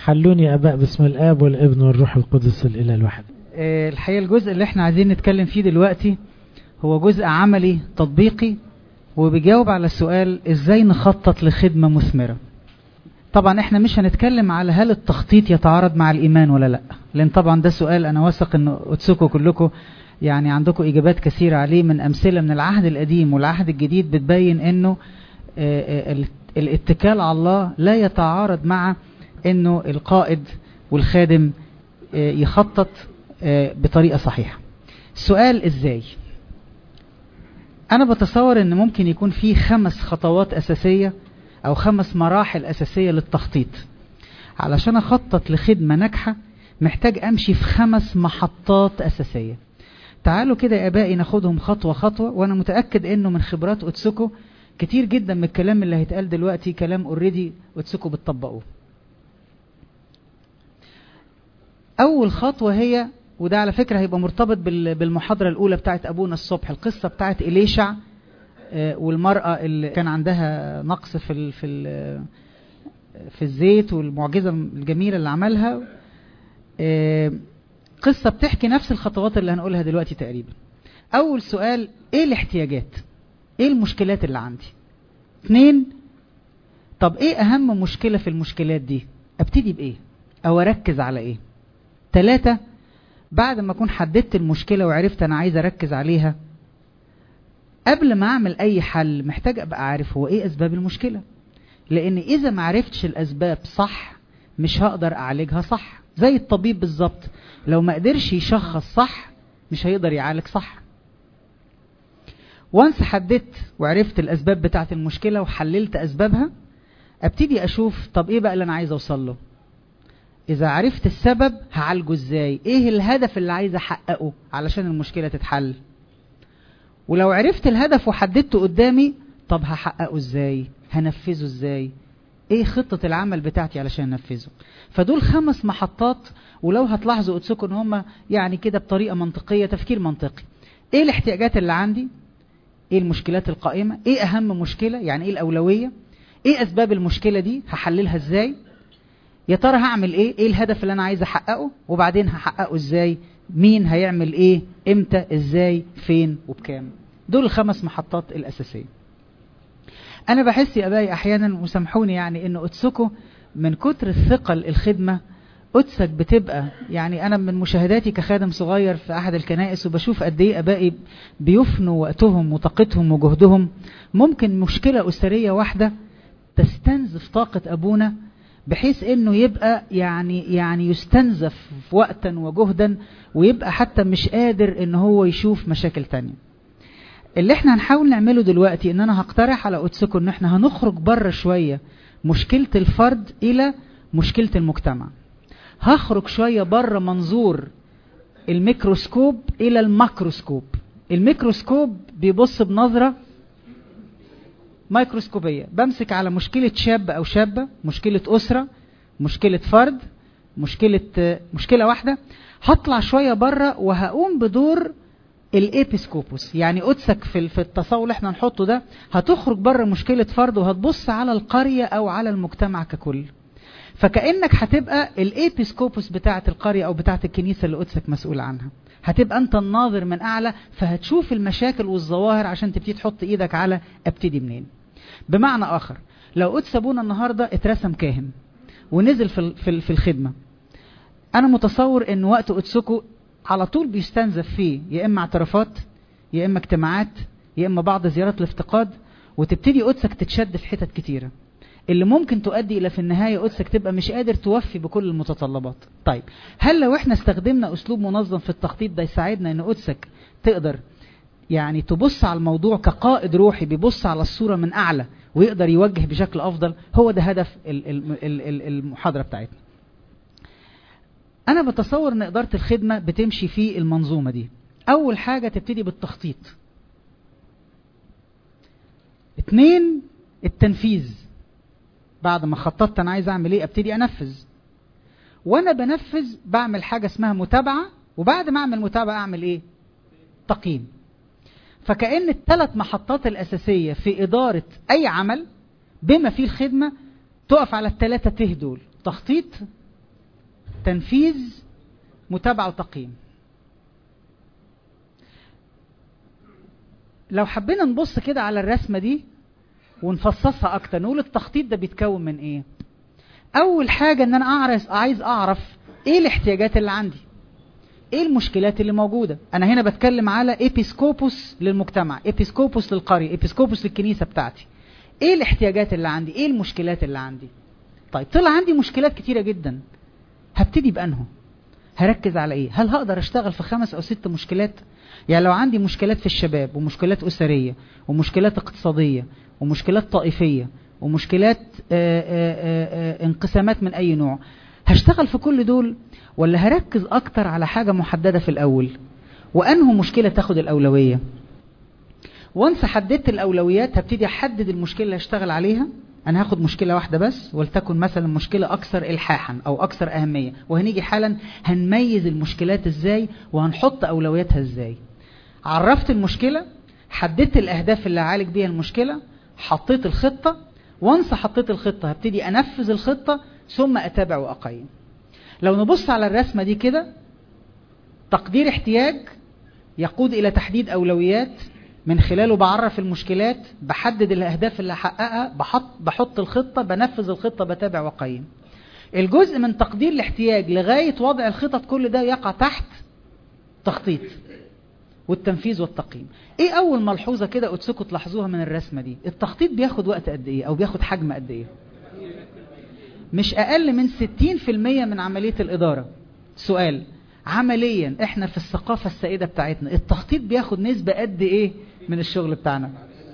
حلوني يا اباء باسم الاب والابن والروح القدس الاله الواحد آه، الحقيقة الجزء اللي احنا عايزين نتكلم فيه دلوقتي هو جزء عملي تطبيقي وبيجاوب على السؤال ازاي نخطط لخدمة مثمرة طبعا احنا مش هنتكلم على هل التخطيط يتعارض مع الايمان ولا لا لان طبعا ده سؤال انا واثق ان قدسكم كلكم يعني عندكم اجابات كثيرة عليه من امثلة من العهد القديم والعهد الجديد بتبين انه آه، آه، ال- الاتكال على الله لا يتعارض مع انه القائد والخادم آه، يخطط آه، بطريقة صحيحة السؤال ازاي انا بتصور ان ممكن يكون في خمس خطوات اساسية او خمس مراحل اساسية للتخطيط علشان اخطط لخدمة ناجحة محتاج امشي في خمس محطات اساسية تعالوا كده يا ابائي ناخدهم خطوة خطوة وانا متأكد انه من خبرات اوتسوكو كتير جدا من الكلام اللي هيتقال دلوقتي كلام اوريدي اوتسوكو بتطبقوه اول خطوة هي وده على فكرة هيبقى مرتبط بال- بالمحاضرة الاولى بتاعت ابونا الصبح القصة بتاعت اليشع آه، والمرأة اللي كان عندها نقص في ال في ال في الزيت والمعجزة الجميلة اللي عملها آه، قصة بتحكي نفس الخطوات اللي هنقولها دلوقتي تقريبا اول سؤال ايه الاحتياجات ايه المشكلات اللي عندي اتنين طب ايه اهم مشكلة في المشكلات دي ابتدي بايه او اركز على ايه تلاتة بعد ما اكون حددت المشكلة وعرفت انا عايز اركز عليها قبل ما اعمل اي حل محتاج ابقى عارف هو ايه اسباب المشكلة لان اذا ما عرفتش الاسباب صح مش هقدر اعالجها صح زي الطبيب بالظبط لو ما قدرش يشخص صح مش هيقدر يعالج صح وانس حددت وعرفت الاسباب بتاعت المشكلة وحللت اسبابها ابتدي اشوف طب ايه بقى اللي انا عايز اوصل له اذا عرفت السبب هعالجه ازاي ايه الهدف اللي عايز احققه علشان المشكلة تتحل ولو عرفت الهدف وحددته قدامي طب هحققه ازاي هنفذه ازاي ايه خطة العمل بتاعتي علشان انفذه فدول خمس محطات ولو هتلاحظوا قدسكم ان هم يعني كده بطريقة منطقية تفكير منطقي ايه الاحتياجات اللي عندي ايه المشكلات القائمة ايه اهم مشكلة يعني ايه الاولوية ايه اسباب المشكلة دي هحللها ازاي يا ترى هعمل ايه ايه الهدف اللي انا عايز احققه وبعدين هحققه ازاي مين هيعمل ايه امتى ازاي فين وبكام دول الخمس محطات الاساسيه انا بحس يا ابائي احيانا وسامحوني يعني ان اتسكو من كتر الثقل الخدمه قدسك بتبقى يعني انا من مشاهداتي كخادم صغير في احد الكنائس وبشوف قد ايه ابائي بيفنوا وقتهم وطاقتهم وجهدهم ممكن مشكله اسريه واحده تستنزف طاقه ابونا بحيث انه يبقى يعني يعني يستنزف وقتا وجهدا ويبقى حتى مش قادر ان هو يشوف مشاكل تانية اللي احنا هنحاول نعمله دلوقتي ان انا هقترح على قدسكم ان احنا هنخرج بره شوية مشكلة الفرد الى مشكلة المجتمع هخرج شوية بره منظور الميكروسكوب الى الماكروسكوب الميكروسكوب بيبص بنظرة مايكروسكوبية بمسك على مشكلة شاب أو شابة مشكلة أسرة مشكلة فرد مشكلة مشكلة واحدة هطلع شوية بره وهقوم بدور الابيسكوبوس يعني قدسك في في التصور اللي احنا نحطه ده هتخرج بره مشكلة فرد وهتبص على القرية أو على المجتمع ككل فكأنك هتبقى الابيسكوبوس بتاعة القرية أو بتاعة الكنيسة اللي قدسك مسؤول عنها هتبقى انت الناظر من اعلى فهتشوف المشاكل والظواهر عشان تبتدي تحط ايدك على ابتدي منين بمعنى اخر لو قدس ابونا النهارده اترسم كاهن ونزل في في في الخدمه انا متصور ان وقت قدسكم على طول بيستنزف فيه يا اما اعترافات يا اما اجتماعات يا اما بعض زيارات الافتقاد وتبتدي قدسك تتشد في حتت كتيره اللي ممكن تؤدي الى في النهايه قدسك تبقى مش قادر توفي بكل المتطلبات طيب هل لو احنا استخدمنا اسلوب منظم في التخطيط ده يساعدنا ان قدسك تقدر يعني تبص على الموضوع كقائد روحي بيبص على الصورة من أعلى ويقدر يوجه بشكل أفضل هو ده هدف المحاضرة بتاعتنا أنا بتصور أن إدارة الخدمة بتمشي في المنظومة دي أول حاجة تبتدي بالتخطيط اتنين التنفيذ بعد ما خططت أنا عايز أعمل إيه أبتدي أنفذ وأنا بنفذ بعمل حاجة اسمها متابعة وبعد ما أعمل متابعة أعمل إيه تقييم فكأن الثلاث محطات الأساسية في إدارة أي عمل بما فيه الخدمة تقف على الثلاثة ته دول تخطيط تنفيذ متابعة وتقييم لو حبينا نبص كده على الرسمة دي ونفصصها اكتر نقول التخطيط ده بيتكون من ايه اول حاجة ان انا اعرف عايز اعرف ايه الاحتياجات اللي عندي ايه المشكلات اللي موجودة انا هنا بتكلم على ايبيسكوبوس للمجتمع ايبيسكوبوس للقرية ايبيسكوبوس للكنيسة بتاعتي ايه الاحتياجات اللي عندي ايه المشكلات اللي عندي طيب طلع عندي مشكلات كتيرة جدا هبتدي بأنه هركز على ايه هل هقدر اشتغل في خمس او ست مشكلات يعني لو عندي مشكلات في الشباب ومشكلات أسرية ومشكلات اقتصادية ومشكلات طائفية ومشكلات آآ آآ انقسامات من أي نوع هشتغل في كل دول ولا هركز أكتر على حاجة محددة في الأول وأنه مشكلة تاخد الأولوية وانس حددت الأولويات هبتدي أحدد المشكلة اللي هشتغل عليها أنا هاخد مشكلة واحدة بس ولتكن مثلا مشكلة أكثر إلحاحا أو أكثر أهمية وهنيجي حالا هنميز المشكلات إزاي وهنحط أولوياتها إزاي عرفت المشكلة حددت الأهداف اللي هعالج بيها المشكلة حطيت الخطة وانس حطيت الخطة هبتدي أنفذ الخطة ثم أتابع وأقيم لو نبص على الرسمة دي كده تقدير احتياج يقود إلى تحديد أولويات من خلاله بعرف المشكلات بحدد الأهداف اللي هحققها بحط, بحط الخطة بنفذ الخطة بتابع وقيم الجزء من تقدير الاحتياج لغاية وضع الخطط كل ده يقع تحت تخطيط والتنفيذ والتقييم ايه اول ملحوظة كده اتسكوا تلاحظوها من الرسمة دي التخطيط بياخد وقت قد ايه او بياخد حجم قد ايه مش اقل من 60% من عملية الادارة سؤال عمليا احنا في الثقافة السائدة بتاعتنا التخطيط بياخد نسبة قد ايه من الشغل بتاعنا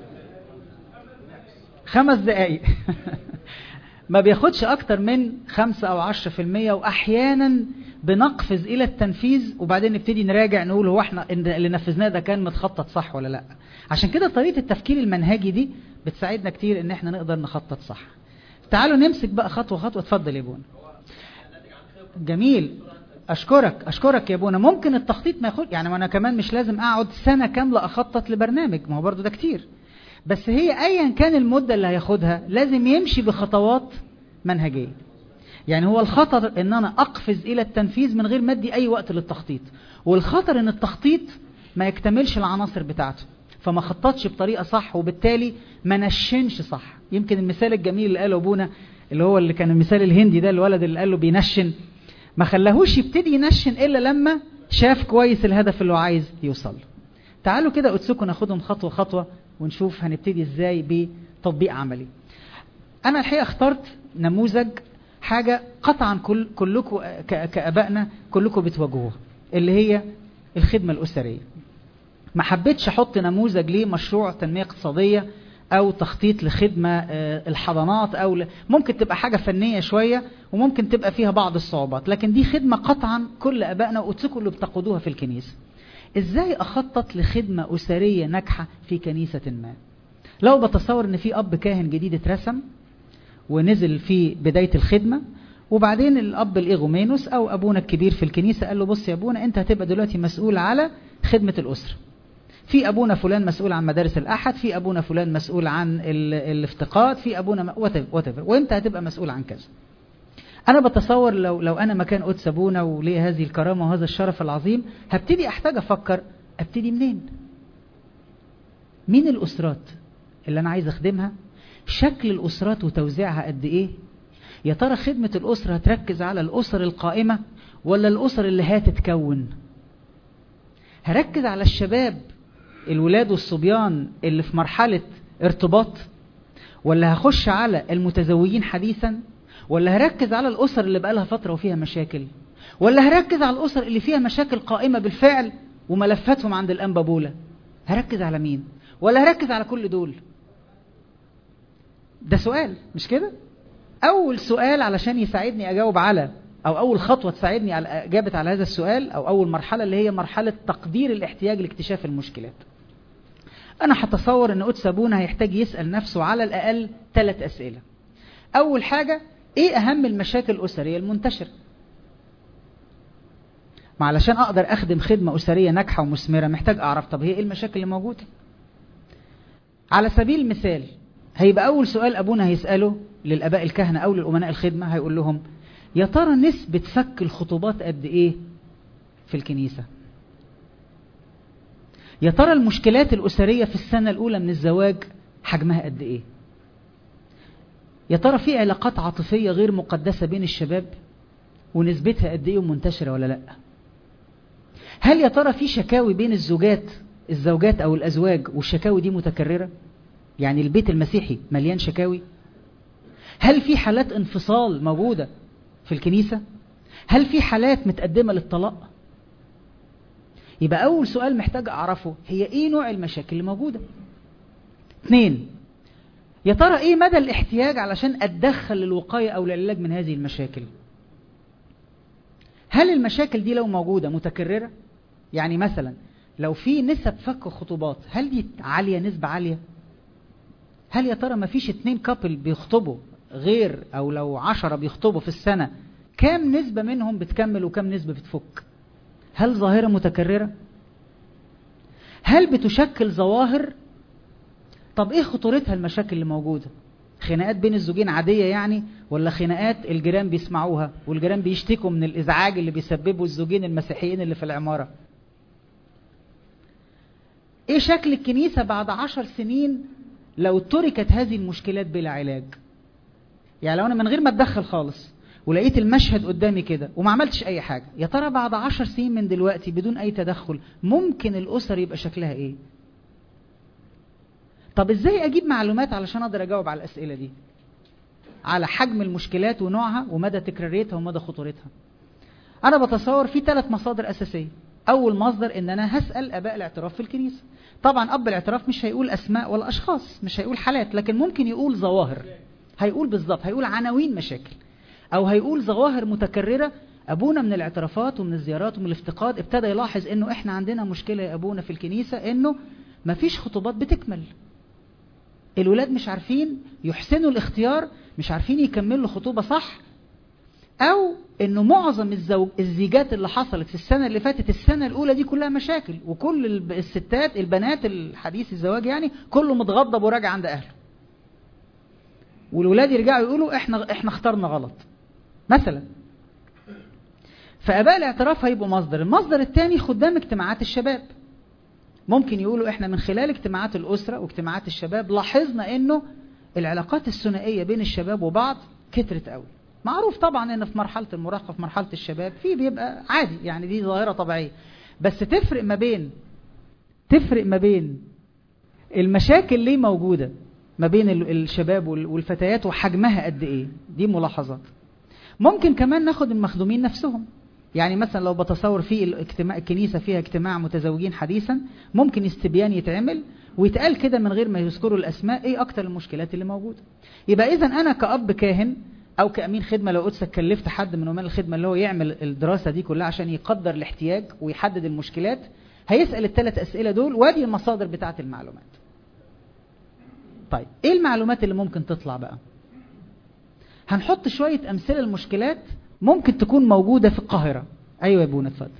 خمس دقايق ما بياخدش اكتر من خمسة او عشرة في المية واحيانا بنقفز الى التنفيذ وبعدين نبتدي نراجع نقول هو احنا اللي نفذناه ده كان متخطط صح ولا لا عشان كده طريقة التفكير المنهجي دي بتساعدنا كتير ان احنا نقدر نخطط صح تعالوا نمسك بقى خطوة خطوة اتفضل يا بونا جميل اشكرك اشكرك يا بونا ممكن التخطيط ما ياخد يعني انا كمان مش لازم اقعد سنة كاملة اخطط لبرنامج ما هو برضو ده كتير بس هي ايا كان المدة اللي هياخدها لازم يمشي بخطوات منهجية يعني هو الخطر ان انا اقفز الى التنفيذ من غير ما ادي اي وقت للتخطيط والخطر ان التخطيط ما يكتملش العناصر بتاعته فما خططش بطريقة صح وبالتالي ما نشنش صح يمكن المثال الجميل اللي قاله ابونا اللي هو اللي كان المثال الهندي ده الولد اللي قال له بينشن ما خلاهوش يبتدي ينشن الا لما شاف كويس الهدف اللي هو عايز يوصل تعالوا كده اتسكوا ناخدهم خطوة خطوة ونشوف هنبتدي ازاي بتطبيق عملي انا الحقيقة اخترت نموذج حاجة قطعا كل كلكم كأبائنا كلكم بتواجهوها اللي هي الخدمة الأسرية ما حبيتش احط نموذج ليه مشروع تنمية اقتصادية او تخطيط لخدمة الحضانات او ل... ممكن تبقى حاجة فنية شوية وممكن تبقى فيها بعض الصعوبات لكن دي خدمة قطعا كل ابائنا واتسكوا اللي بتقودوها في الكنيسة ازاي اخطط لخدمة اسرية ناجحة في كنيسة ما لو بتصور ان في اب كاهن جديد اترسم ونزل في بداية الخدمة وبعدين الاب الايغومينوس او ابونا الكبير في الكنيسة قال له بص يا ابونا انت هتبقى دلوقتي مسؤول على خدمة الاسرة في ابونا فلان مسؤول عن مدارس الاحد في ابونا فلان مسؤول عن الافتقاد في ابونا وات وانت هتبقى مسؤول عن كذا انا بتصور لو لو انا مكان قدس ابونا وليه هذه الكرامه وهذا الشرف العظيم هبتدي احتاج افكر ابتدي منين مين الاسرات اللي انا عايز اخدمها شكل الاسرات وتوزيعها قد ايه يا ترى خدمه الاسره هتركز على الاسر القائمه ولا الاسر اللي هتتكون هركز على الشباب الولاد والصبيان اللي في مرحلة ارتباط ولا هخش على المتزوجين حديثا ولا هركز على الأسر اللي بقالها فترة وفيها مشاكل ولا هركز على الأسر اللي فيها مشاكل قائمة بالفعل وملفاتهم عند الأنبابولة هركز على مين ولا هركز على كل دول ده سؤال مش كده أول سؤال علشان يساعدني أجاوب على أو أول خطوة تساعدني على إجابة على هذا السؤال أو أول مرحلة اللي هي مرحلة تقدير الاحتياج لاكتشاف المشكلات أنا هتصور أن قدس أبونا هيحتاج يسأل نفسه على الأقل ثلاث أسئلة أول حاجة إيه أهم المشاكل الأسرية المنتشرة ما علشان أقدر أخدم خدمة أسرية ناجحة ومثمرة محتاج أعرف طب هي إيه المشاكل اللي موجودة على سبيل المثال هيبقى أول سؤال أبونا هيسأله للأباء الكهنة أو للأمناء الخدمة هيقول لهم يا ترى نسبة فك الخطوبات قد ايه في الكنيسة يا ترى المشكلات الأسرية في السنة الأولى من الزواج حجمها قد ايه يا ترى في علاقات عاطفية غير مقدسة بين الشباب ونسبتها قد ايه ومنتشرة ولا لا هل يا ترى في شكاوي بين الزوجات الزوجات او الازواج والشكاوي دي متكررة يعني البيت المسيحي مليان شكاوي هل في حالات انفصال موجودة في الكنيسة هل في حالات متقدمة للطلاق يبقى اول سؤال محتاج اعرفه هي ايه نوع المشاكل اللي موجودة اثنين يا ترى ايه مدى الاحتياج علشان اتدخل للوقاية او للعلاج من هذه المشاكل هل المشاكل دي لو موجودة متكررة يعني مثلا لو في نسب فك خطوبات هل دي عالية نسبة عالية هل يا ترى ما فيش اتنين كابل بيخطبوا غير او لو عشرة بيخطبوا في السنة كام نسبة منهم بتكمل وكام نسبة بتفك هل ظاهرة متكررة هل بتشكل ظواهر طب ايه خطورتها المشاكل اللي موجودة خناقات بين الزوجين عادية يعني ولا خناقات الجيران بيسمعوها والجيران بيشتكوا من الإزعاج اللي بيسببه الزوجين المسيحيين اللي في العمارة ايه شكل الكنيسة بعد عشر سنين لو تركت هذه المشكلات بلا علاج يعني لو انا من غير ما اتدخل خالص ولقيت المشهد قدامي كده وما عملتش اي حاجة يا ترى بعد عشر سنين من دلوقتي بدون اي تدخل ممكن الاسر يبقى شكلها ايه طب ازاي اجيب معلومات علشان اقدر اجاوب على الاسئلة دي على حجم المشكلات ونوعها ومدى تكراريتها ومدى خطورتها انا بتصور في ثلاث مصادر اساسية اول مصدر ان انا هسأل اباء الاعتراف في الكنيسة طبعا اب الاعتراف مش هيقول اسماء ولا اشخاص مش هيقول حالات لكن ممكن يقول ظواهر هيقول بالظبط هيقول عناوين مشاكل او هيقول ظواهر متكررة ابونا من الاعترافات ومن الزيارات ومن الافتقاد ابتدى يلاحظ انه احنا عندنا مشكلة يا ابونا في الكنيسة انه مفيش خطوبات بتكمل الولاد مش عارفين يحسنوا الاختيار مش عارفين يكملوا خطوبة صح او انه معظم الزوج الزيجات اللي حصلت في السنة اللي فاتت السنة الاولى دي كلها مشاكل وكل الستات البنات الحديث الزواج يعني كله متغضب وراجع عند اهله والولاد يرجعوا يقولوا احنا احنا اخترنا غلط مثلا فاباء الاعتراف هيبقوا مصدر المصدر الثاني خدام اجتماعات الشباب ممكن يقولوا احنا من خلال اجتماعات الاسره واجتماعات الشباب لاحظنا انه العلاقات الثنائيه بين الشباب وبعض كترت قوي معروف طبعا ان في مرحله المراهقه في مرحله الشباب في بيبقى عادي يعني دي ظاهره طبيعيه بس تفرق ما بين تفرق ما بين المشاكل ليه موجوده ما بين الشباب والفتيات وحجمها قد ايه دي ملاحظات ممكن كمان ناخد المخدومين نفسهم يعني مثلا لو بتصور في الاجتماع الكنيسة فيها اجتماع متزوجين حديثا ممكن استبيان يتعمل ويتقال كده من غير ما يذكروا الأسماء ايه أكتر المشكلات اللي موجودة يبقى إذا أنا كأب كاهن أو كأمين خدمة لو قدسك كلفت حد من أمال الخدمة اللي هو يعمل الدراسة دي كلها عشان يقدر الاحتياج ويحدد المشكلات هيسأل الثلاث أسئلة دول وادي المصادر بتاعة المعلومات طيب ايه المعلومات اللي ممكن تطلع بقى هنحط شوية أمثلة المشكلات ممكن تكون موجودة في القاهرة أيوة يا ابونا اتفضل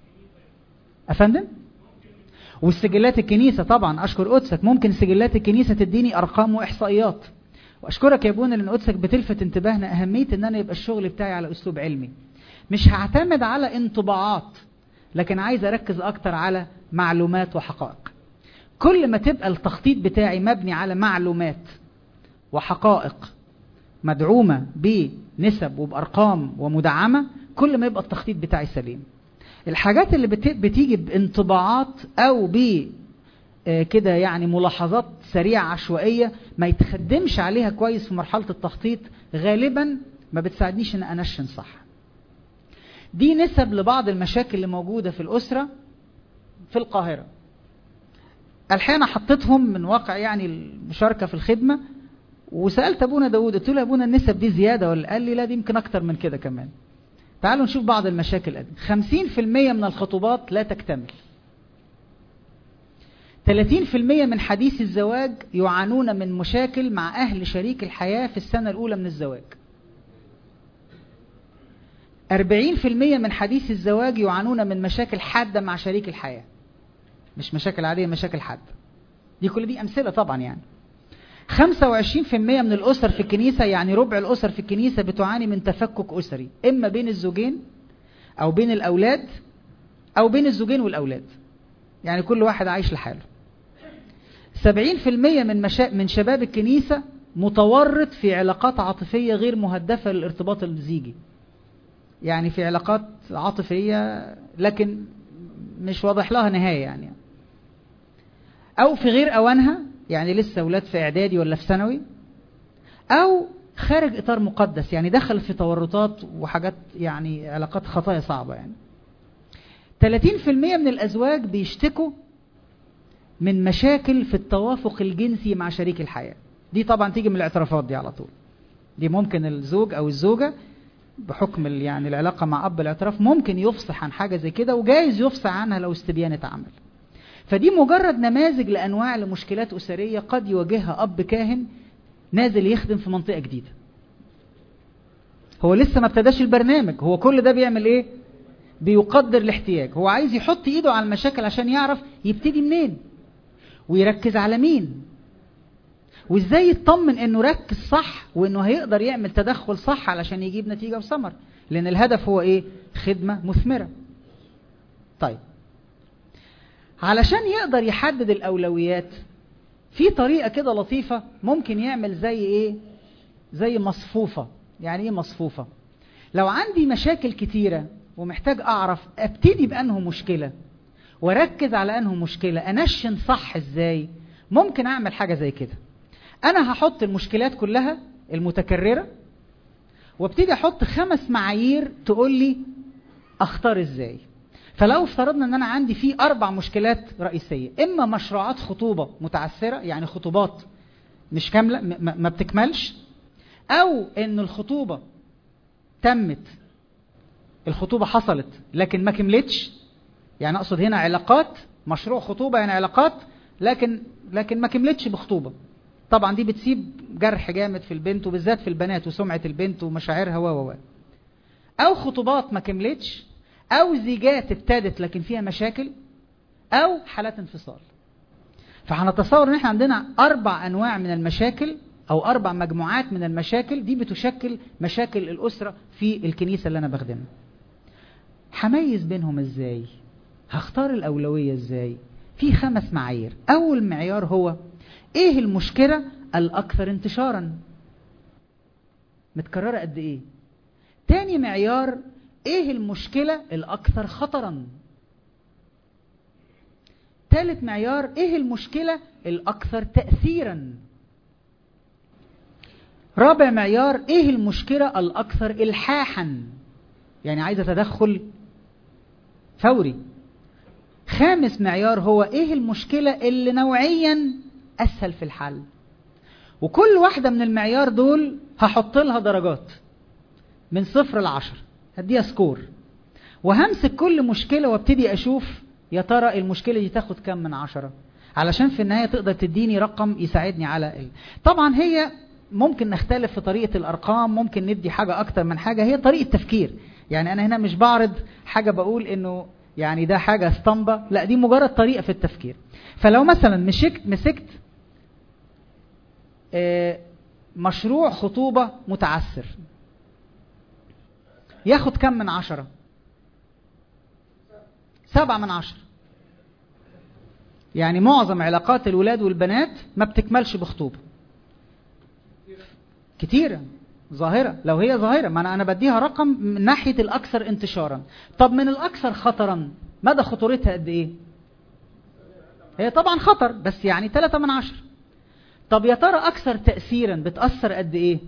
أفندم والسجلات الكنيسة طبعا أشكر قدسك ممكن سجلات الكنيسة تديني أرقام وإحصائيات وأشكرك يا ابونا لأن قدسك بتلفت انتباهنا أهمية أن أنا يبقى الشغل بتاعي على أسلوب علمي مش هعتمد على انطباعات لكن عايز أركز أكتر على معلومات وحقائق كل ما تبقى التخطيط بتاعي مبني على معلومات وحقائق مدعومة بنسب وبأرقام ومدعمة كل ما يبقى التخطيط بتاعي سليم الحاجات اللي بتيجي بانطباعات أو ب كده يعني ملاحظات سريعة عشوائية ما يتخدمش عليها كويس في مرحلة التخطيط غالبا ما بتساعدنيش ان انشن صح دي نسب لبعض المشاكل اللي موجودة في الأسرة في القاهرة الحقيقة أنا حطيتهم من واقع يعني المشاركة في الخدمة وسألت أبونا داود قلت له أبونا النسب دي زيادة ولا قال لي لا دي يمكن أكتر من كده كمان تعالوا نشوف بعض المشاكل دي خمسين في المية من الخطوبات لا تكتمل ثلاثين في المية من حديث الزواج يعانون من مشاكل مع أهل شريك الحياة في السنة الأولى من الزواج أربعين في المية من حديث الزواج يعانون من مشاكل حادة مع شريك الحياة مش مشاكل عادية مشاكل حادة دي كل دي أمثلة طبعا يعني 25% من الأسر في الكنيسة يعني ربع الأسر في الكنيسة بتعاني من تفكك أسري إما بين الزوجين أو بين الأولاد أو بين الزوجين والأولاد يعني كل واحد عايش لحاله 70% من, مشا... من شباب الكنيسة متورط في علاقات عاطفية غير مهدفة للارتباط الزيجي يعني في علاقات عاطفية لكن مش واضح لها نهاية يعني أو في غير أوانها يعني لسه أولاد في إعدادي ولا في ثانوي أو خارج إطار مقدس يعني دخل في تورطات وحاجات يعني علاقات خطايا صعبة يعني 30% من الأزواج بيشتكوا من مشاكل في التوافق الجنسي مع شريك الحياة دي طبعا تيجي من الاعترافات دي على طول دي ممكن الزوج أو الزوجة بحكم يعني العلاقة مع أب الاعتراف ممكن يفصح عن حاجة زي كده وجايز يفصح عنها لو استبيانة عمل فدي مجرد نماذج لأنواع لمشكلات أسرية قد يواجهها أب كاهن نازل يخدم في منطقة جديدة هو لسه ما ابتداش البرنامج هو كل ده بيعمل ايه بيقدر الاحتياج هو عايز يحط ايده على المشاكل عشان يعرف يبتدي منين ويركز على مين وازاي يطمن انه ركز صح وانه هيقدر يعمل تدخل صح علشان يجيب نتيجة وثمر لان الهدف هو ايه خدمة مثمرة طيب علشان يقدر يحدد الاولويات في طريقة كده لطيفة ممكن يعمل زي ايه زي مصفوفة يعني ايه مصفوفة لو عندي مشاكل كتيرة ومحتاج اعرف ابتدي بانه مشكلة واركز على انه مشكلة انشن صح ازاي ممكن اعمل حاجة زي كده انا هحط المشكلات كلها المتكررة وابتدي احط خمس معايير تقول لي اختار ازاي فلو افترضنا ان انا عندي في اربع مشكلات رئيسية اما مشروعات خطوبة متعثرة يعني خطوبات مش كاملة ما بتكملش او ان الخطوبة تمت الخطوبة حصلت لكن ما كملتش يعني اقصد هنا علاقات مشروع خطوبة يعني علاقات لكن لكن ما كملتش بخطوبة طبعا دي بتسيب جرح جامد في البنت وبالذات في البنات وسمعة البنت ومشاعرها و و او خطوبات ما كملتش او زيجات ابتدت لكن فيها مشاكل او حالات انفصال فهنتصور ان احنا عندنا اربع انواع من المشاكل او اربع مجموعات من المشاكل دي بتشكل مشاكل الاسرة في الكنيسة اللي انا بخدمها هميز بينهم ازاي هختار الاولوية ازاي في خمس معايير اول معيار هو ايه المشكلة الاكثر انتشارا متكررة قد ايه تاني معيار ايه المشكلة الاكثر خطرا ثالث معيار ايه المشكلة الاكثر تأثيرا رابع معيار ايه المشكلة الاكثر الحاحا يعني عايزة تدخل فوري خامس معيار هو ايه المشكلة اللي نوعيا اسهل في الحل وكل واحدة من المعيار دول هحط لها درجات من صفر لعشر هديها سكور وهمسك كل مشكلة وابتدي اشوف يا ترى المشكلة دي تاخد كام من عشرة علشان في النهاية تقدر تديني رقم يساعدني على ال... طبعا هي ممكن نختلف في طريقة الارقام ممكن ندي حاجة اكتر من حاجة هي طريقة تفكير يعني انا هنا مش بعرض حاجة بقول انه يعني ده حاجة اسطمبة لا دي مجرد طريقة في التفكير فلو مثلا مسكت مسكت مشروع خطوبة متعثر ياخد كم من عشرة سبعة من عشرة يعني معظم علاقات الولاد والبنات ما بتكملش بخطوبة كتيرة ظاهرة لو هي ظاهرة ما أنا, أنا بديها رقم من ناحية الأكثر انتشارا طب من الأكثر خطرا مدى خطورتها قد إيه هي طبعا خطر بس يعني 3 من عشر طب يا ترى أكثر تأثيرا بتأثر قد إيه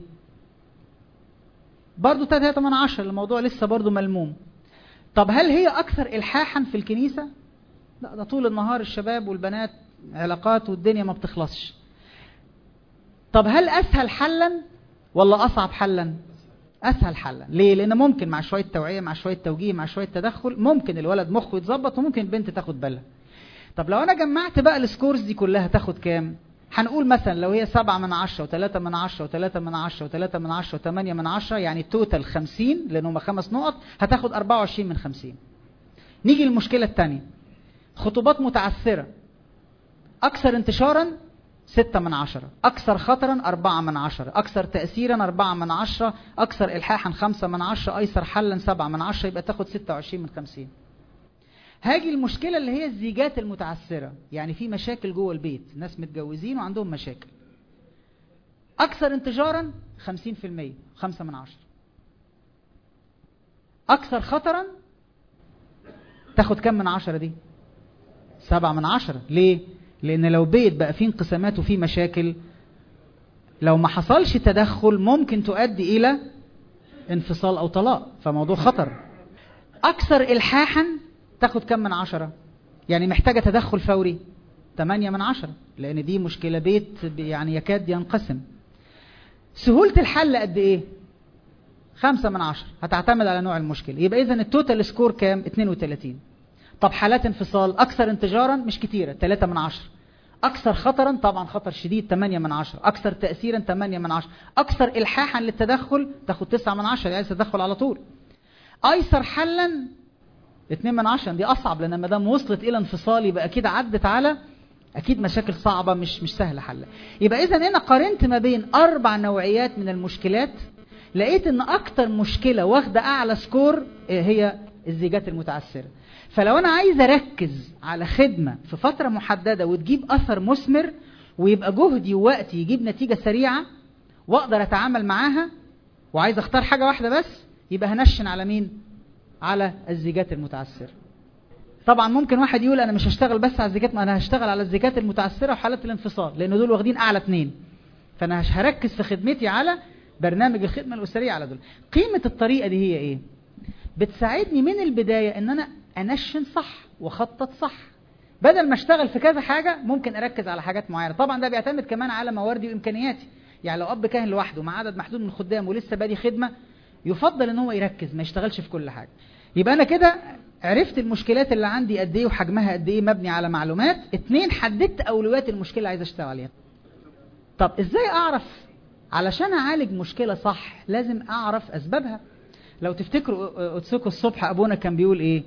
برضو 3 من عشر الموضوع لسه برضو ملموم طب هل هي أكثر إلحاحا في الكنيسة لا ده طول النهار الشباب والبنات علاقات والدنيا ما بتخلصش طب هل أسهل حلا ولا أصعب حلا أسهل حلا ليه لأن ممكن مع شوية توعية مع شوية توجيه مع شوية تدخل ممكن الولد مخه يتظبط وممكن البنت تاخد بالها طب لو أنا جمعت بقى السكورز دي كلها تاخد كام هنقول مثلا لو هي سبعة من عشرة وثلاثة من عشرة وثلاثة من عشرة وثلاثة من عشرة وثمانية من عشرة يعني توتال خمسين لأن هم خمس نقط هتاخد أربعة وعشرين من خمسين نيجي للمشكلة الثانية خطوبات متعثرة أكثر انتشارا ستة من عشرة أكثر خطرا أربعة من عشرة أكثر تأثيرا أربعة من عشرة أكثر إلحاحا خمسة من عشرة أيسر حلا سبعة من عشرة يبقى تاخد ستة وعشرين من خمسين هاجي المشكلة اللي هي الزيجات المتعثرة يعني في مشاكل جوه البيت ناس متجوزين وعندهم مشاكل أكثر انتشارا خمسين في المية خمسة من عشرة أكثر خطرا تاخد كم من عشرة دي سبعة من عشرة ليه لأن لو بيت بقى فيه انقسامات وفيه مشاكل لو ما حصلش تدخل ممكن تؤدي إلى انفصال أو طلاق فموضوع خطر أكثر إلحاحا تاخد كم من عشرة يعني محتاجة تدخل فوري 8 من عشرة لأن دي مشكلة بيت يعني يكاد ينقسم سهولة الحل قد إيه خمسة من عشرة هتعتمد على نوع المشكلة يبقى إذا التوتال سكور كام 32 طب حالات انفصال أكثر انتجارا مش كتيرة 3 من عشرة أكثر خطرا طبعا خطر شديد 8 من عشرة أكثر تأثيرا 8 من عشرة أكثر إلحاحا للتدخل تاخد 9 من عشرة يعني تدخل على طول أيسر حلا 2 من عشرة دي أصعب لأن ما دام وصلت إلى انفصال يبقى أكيد عدت على أكيد مشاكل صعبة مش مش سهلة حلها يبقى إذا أنا قارنت ما بين أربع نوعيات من المشكلات لقيت إن أكتر مشكلة واخدة أعلى سكور هي الزيجات المتعثرة فلو أنا عايز أركز على خدمة في فترة محددة وتجيب أثر مثمر ويبقى جهدي ووقتي يجيب نتيجة سريعة وأقدر أتعامل معاها وعايز أختار حاجة واحدة بس يبقى هنشن على مين؟ على الزيجات المتعثرة طبعا ممكن واحد يقول انا مش هشتغل بس على الزيجات ما انا هشتغل على الزيجات المتعثره وحالات الانفصال لان دول واخدين اعلى اثنين فانا هركز في خدمتي على برنامج الخدمه الاسريه على دول قيمه الطريقه دي هي ايه بتساعدني من البدايه ان انا انشن صح واخطط صح بدل ما اشتغل في كذا حاجه ممكن اركز على حاجات معينه طبعا ده بيعتمد كمان على مواردي وامكانياتي يعني لو اب كاهن لوحده مع عدد محدود من الخدام ولسه بادي خدمه يفضل ان هو يركز ما يشتغلش في كل حاجه يبقى انا كده عرفت المشكلات اللي عندي قد ايه وحجمها قد ايه مبني على معلومات اتنين حددت اولويات المشكله اللي عايز اشتغل عليها طب ازاي اعرف علشان اعالج مشكله صح لازم اعرف اسبابها لو تفتكروا اوتسوكو الصبح ابونا كان بيقول ايه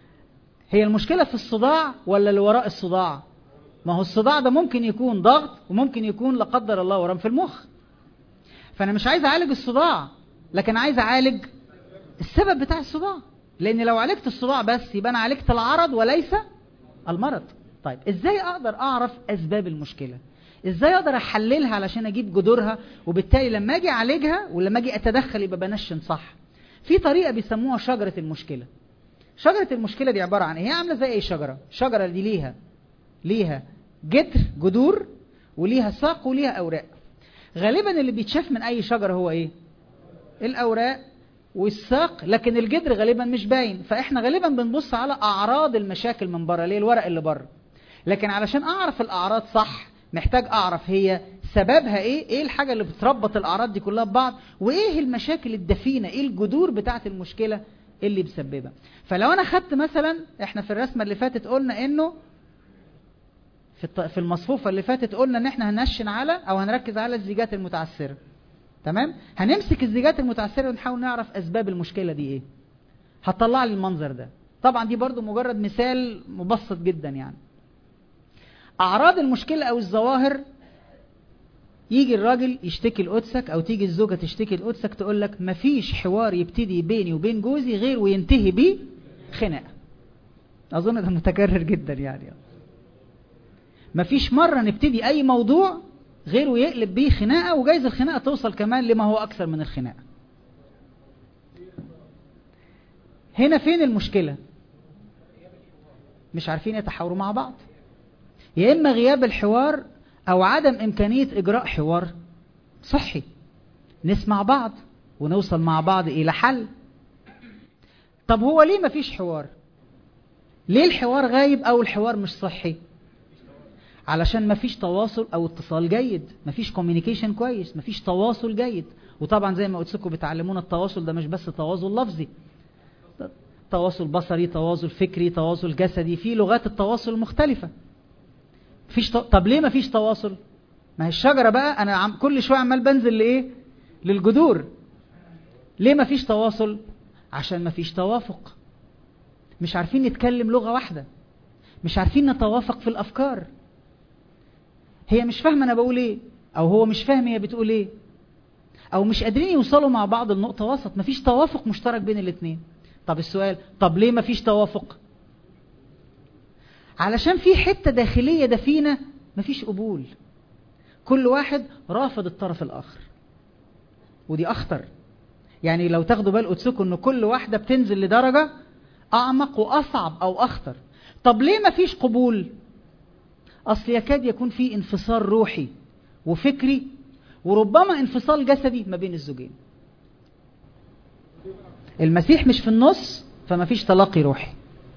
هي المشكله في الصداع ولا اللي وراء الصداع ما هو الصداع ده ممكن يكون ضغط وممكن يكون لا قدر الله ورم في المخ فانا مش عايز اعالج الصداع لكن عايز اعالج السبب بتاع الصداع لان لو عالجت الصداع بس يبقى انا عالجت العرض وليس المرض طيب ازاي اقدر اعرف اسباب المشكله ازاي اقدر احللها علشان اجيب جذورها وبالتالي لما اجي اعالجها ولما اجي اتدخل يبقى بنشن صح في طريقه بيسموها شجره المشكله شجره المشكله دي عباره عن ايه هي عامله زي اي شجره شجره دي ليها ليها جذر جذور وليها ساق وليها اوراق غالبا اللي بيتشاف من اي شجره هو ايه الاوراق والساق لكن الجدر غالبا مش باين فاحنا غالبا بنبص على اعراض المشاكل من بره ليه الورق اللي بره لكن علشان اعرف الاعراض صح محتاج اعرف هي سببها ايه ايه الحاجه اللي بتربط الاعراض دي كلها ببعض وايه المشاكل الدفينه ايه الجذور بتاعه المشكله اللي مسببها فلو انا خدت مثلا احنا في الرسمه اللي فاتت قلنا انه في في المصفوفه اللي فاتت قلنا ان احنا هنشن على او هنركز على الزيجات المتعثره تمام هنمسك الزيجات المتعثره ونحاول نعرف اسباب المشكله دي ايه هتطلع لي المنظر ده طبعا دي برضو مجرد مثال مبسط جدا يعني اعراض المشكله او الظواهر يجي الراجل يشتكي لقدسك او تيجي الزوجه تشتكي لقدسك تقول لك مفيش حوار يبتدي بيني وبين جوزي غير وينتهي بيه خناقه اظن ده متكرر جدا يعني مفيش مره نبتدي اي موضوع غير ويقلب بيه خناقه وجايز الخناقه توصل كمان لما هو اكثر من الخناقه هنا فين المشكله مش عارفين يتحاوروا مع بعض يا اما غياب الحوار او عدم امكانيه اجراء حوار صحي نسمع بعض ونوصل مع بعض الى حل طب هو ليه مفيش حوار ليه الحوار غايب او الحوار مش صحي علشان مفيش تواصل او اتصال جيد مفيش كوميونيكيشن كويس مفيش تواصل جيد وطبعا زي ما قلت لكم بتعلمونا التواصل ده مش بس تواصل لفظي تواصل بصري تواصل فكري تواصل جسدي في لغات التواصل مختلفة فيش ط... طب ليه مفيش تواصل ما هي الشجرة بقى انا عم... كل شوية عمال بنزل لايه للجذور ليه مفيش تواصل عشان مفيش توافق مش عارفين نتكلم لغة واحدة مش عارفين نتوافق في الافكار هي مش فاهمه انا بقول ايه او هو مش فاهم هي بتقول ايه او مش قادرين يوصلوا مع بعض لنقطه وسط مفيش توافق مشترك بين الاثنين طب السؤال طب ليه مفيش توافق علشان في حته داخليه دفينه مفيش قبول كل واحد رافض الطرف الاخر ودي اخطر يعني لو تاخدوا بال قدسكم ان كل واحده بتنزل لدرجه اعمق واصعب او اخطر طب ليه مفيش قبول اصل يكاد يكون في انفصال روحي وفكري وربما انفصال جسدي ما بين الزوجين المسيح مش في النص فما فيش تلاقي روحي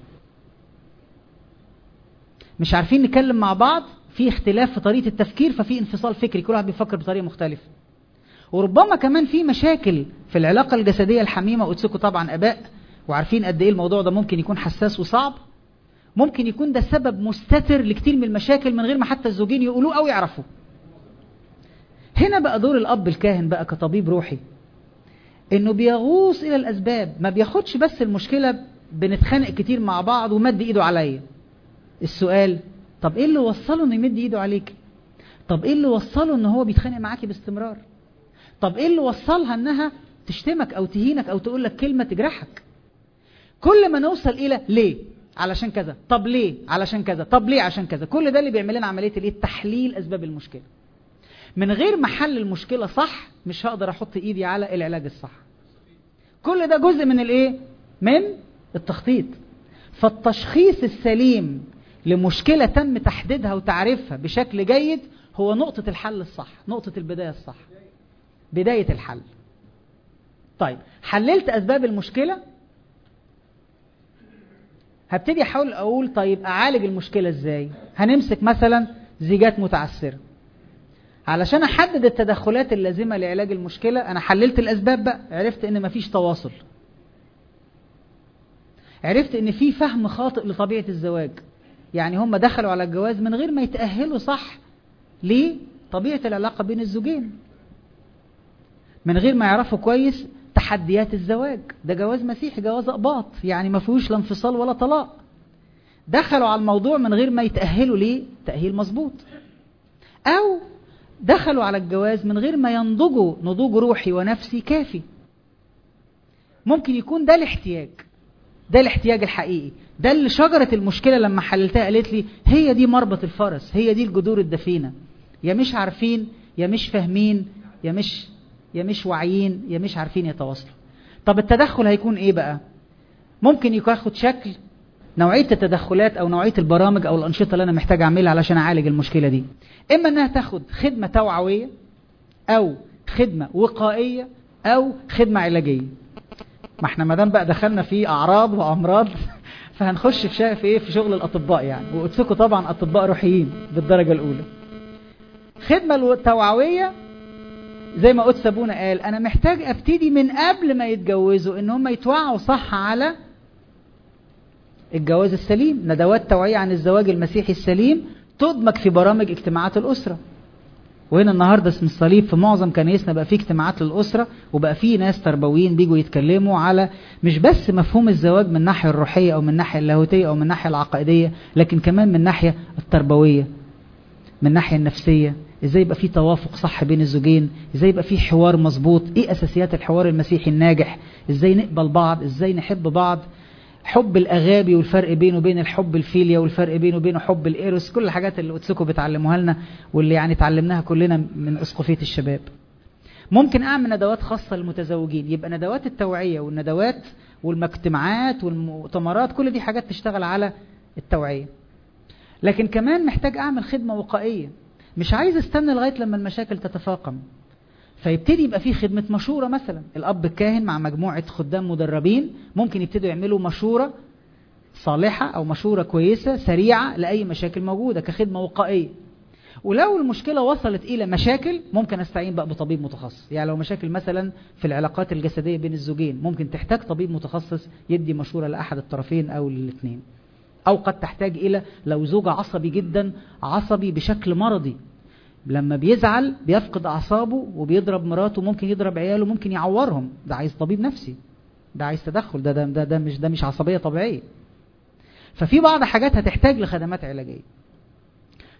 مش عارفين نتكلم مع بعض في اختلاف في طريقه التفكير ففي انفصال فكري كل واحد بيفكر بطريقه مختلفه وربما كمان في مشاكل في العلاقه الجسديه الحميمه قدسكم طبعا اباء وعارفين قد ايه الموضوع ده ممكن يكون حساس وصعب ممكن يكون ده سبب مستتر لكتير من المشاكل من غير ما حتى الزوجين يقولوه او يعرفوا هنا بقى دور الاب الكاهن بقى كطبيب روحي انه بيغوص الى الاسباب ما بياخدش بس المشكله بنتخانق كتير مع بعض ومد ايده عليا السؤال طب ايه اللي وصله انه يمد ايده عليك طب ايه اللي وصله ان هو بيتخانق معاكي باستمرار طب ايه اللي وصلها انها تشتمك او تهينك او تقول لك كلمه تجرحك كل ما نوصل الى ليه علشان كذا طب ليه علشان كذا طب ليه عشان كذا كل ده اللي بيعمل لنا عمليه الايه تحليل اسباب المشكله من غير ما حل المشكله صح مش هقدر احط ايدي على العلاج الصح كل ده جزء من الايه من التخطيط فالتشخيص السليم لمشكله تم تحديدها وتعريفها بشكل جيد هو نقطه الحل الصح نقطه البدايه الصح بدايه الحل طيب حللت اسباب المشكله هبتدي احاول اقول طيب اعالج المشكله ازاي هنمسك مثلا زيجات متعسره علشان احدد التدخلات اللازمه لعلاج المشكله انا حللت الاسباب بقى عرفت ان مفيش تواصل عرفت ان في فهم خاطئ لطبيعه الزواج يعني هم دخلوا على الجواز من غير ما يتاهلوا صح لطبيعه العلاقه بين الزوجين من غير ما يعرفوا كويس تحديات الزواج ده جواز مسيحي جواز اقباط يعني ما فيهوش لا انفصال ولا طلاق دخلوا على الموضوع من غير ما يتاهلوا ليه تاهيل مظبوط او دخلوا على الجواز من غير ما ينضجوا نضوج روحي ونفسي كافي ممكن يكون ده الاحتياج ده الاحتياج الحقيقي ده اللي شجرة المشكلة لما حللتها قالت لي هي دي مربط الفرس هي دي الجذور الدفينة يا مش عارفين يا مش فاهمين يا مش يا مش واعيين يا مش عارفين يتواصلوا طب التدخل هيكون ايه بقى ممكن ياخد شكل نوعية التدخلات او نوعية البرامج او الانشطة اللي انا محتاج اعملها علشان اعالج المشكلة دي اما انها تاخد خدمة توعوية او خدمة وقائية او خدمة علاجية ما احنا ما دام بقى دخلنا في اعراض وامراض فهنخش في شا- في ايه في شغل الاطباء يعني وقدسكم طبعا اطباء روحيين بالدرجة الاولى خدمة التوعوية زي ما قدس ابونا قال انا محتاج ابتدي من قبل ما يتجوزوا ان هم يتوعوا صح على الجواز السليم ندوات توعية عن الزواج المسيحي السليم تدمج في برامج اجتماعات الأسرة وهنا النهاردة اسم الصليب في معظم كنايسنا بقى فيه اجتماعات للأسرة وبقى فيه ناس تربويين بيجوا يتكلموا على مش بس مفهوم الزواج من الناحية الروحية أو من الناحية اللاهوتية أو من الناحية العقائدية لكن كمان من الناحية التربوية من الناحية النفسية ازاي يبقى في توافق صح بين الزوجين ازاي يبقى في حوار مظبوط ايه اساسيات الحوار المسيحي الناجح ازاي نقبل بعض ازاي نحب بعض حب الاغابي والفرق بينه وبين الحب الفيليا والفرق بينه وبين حب الايروس كل الحاجات اللي قدسكم بتعلموها لنا واللي يعني اتعلمناها كلنا من اسقفيه الشباب ممكن اعمل ندوات خاصه للمتزوجين يبقى ندوات التوعيه والندوات والمجتمعات والمؤتمرات كل دي حاجات تشتغل على التوعيه لكن كمان محتاج اعمل خدمه وقائيه مش عايز استنى لغايه لما المشاكل تتفاقم فيبتدي يبقى في خدمة مشورة مثلا الأب الكاهن مع مجموعة خدام مدربين ممكن يبتدوا يعملوا مشورة صالحة أو مشورة كويسة سريعة لأي مشاكل موجودة كخدمة وقائية ولو المشكلة وصلت إلى مشاكل ممكن أستعين بقى بطبيب متخصص يعني لو مشاكل مثلا في العلاقات الجسدية بين الزوجين ممكن تحتاج طبيب متخصص يدي مشورة لأحد الطرفين أو للاثنين أو قد تحتاج إلى لو زوج عصبي جدا عصبي بشكل مرضي لما بيزعل بيفقد اعصابه وبيضرب مراته ممكن يضرب عياله ممكن يعورهم ده عايز طبيب نفسي ده عايز تدخل ده ده ده, ده مش ده مش عصبيه طبيعيه ففي بعض حاجات هتحتاج لخدمات علاجيه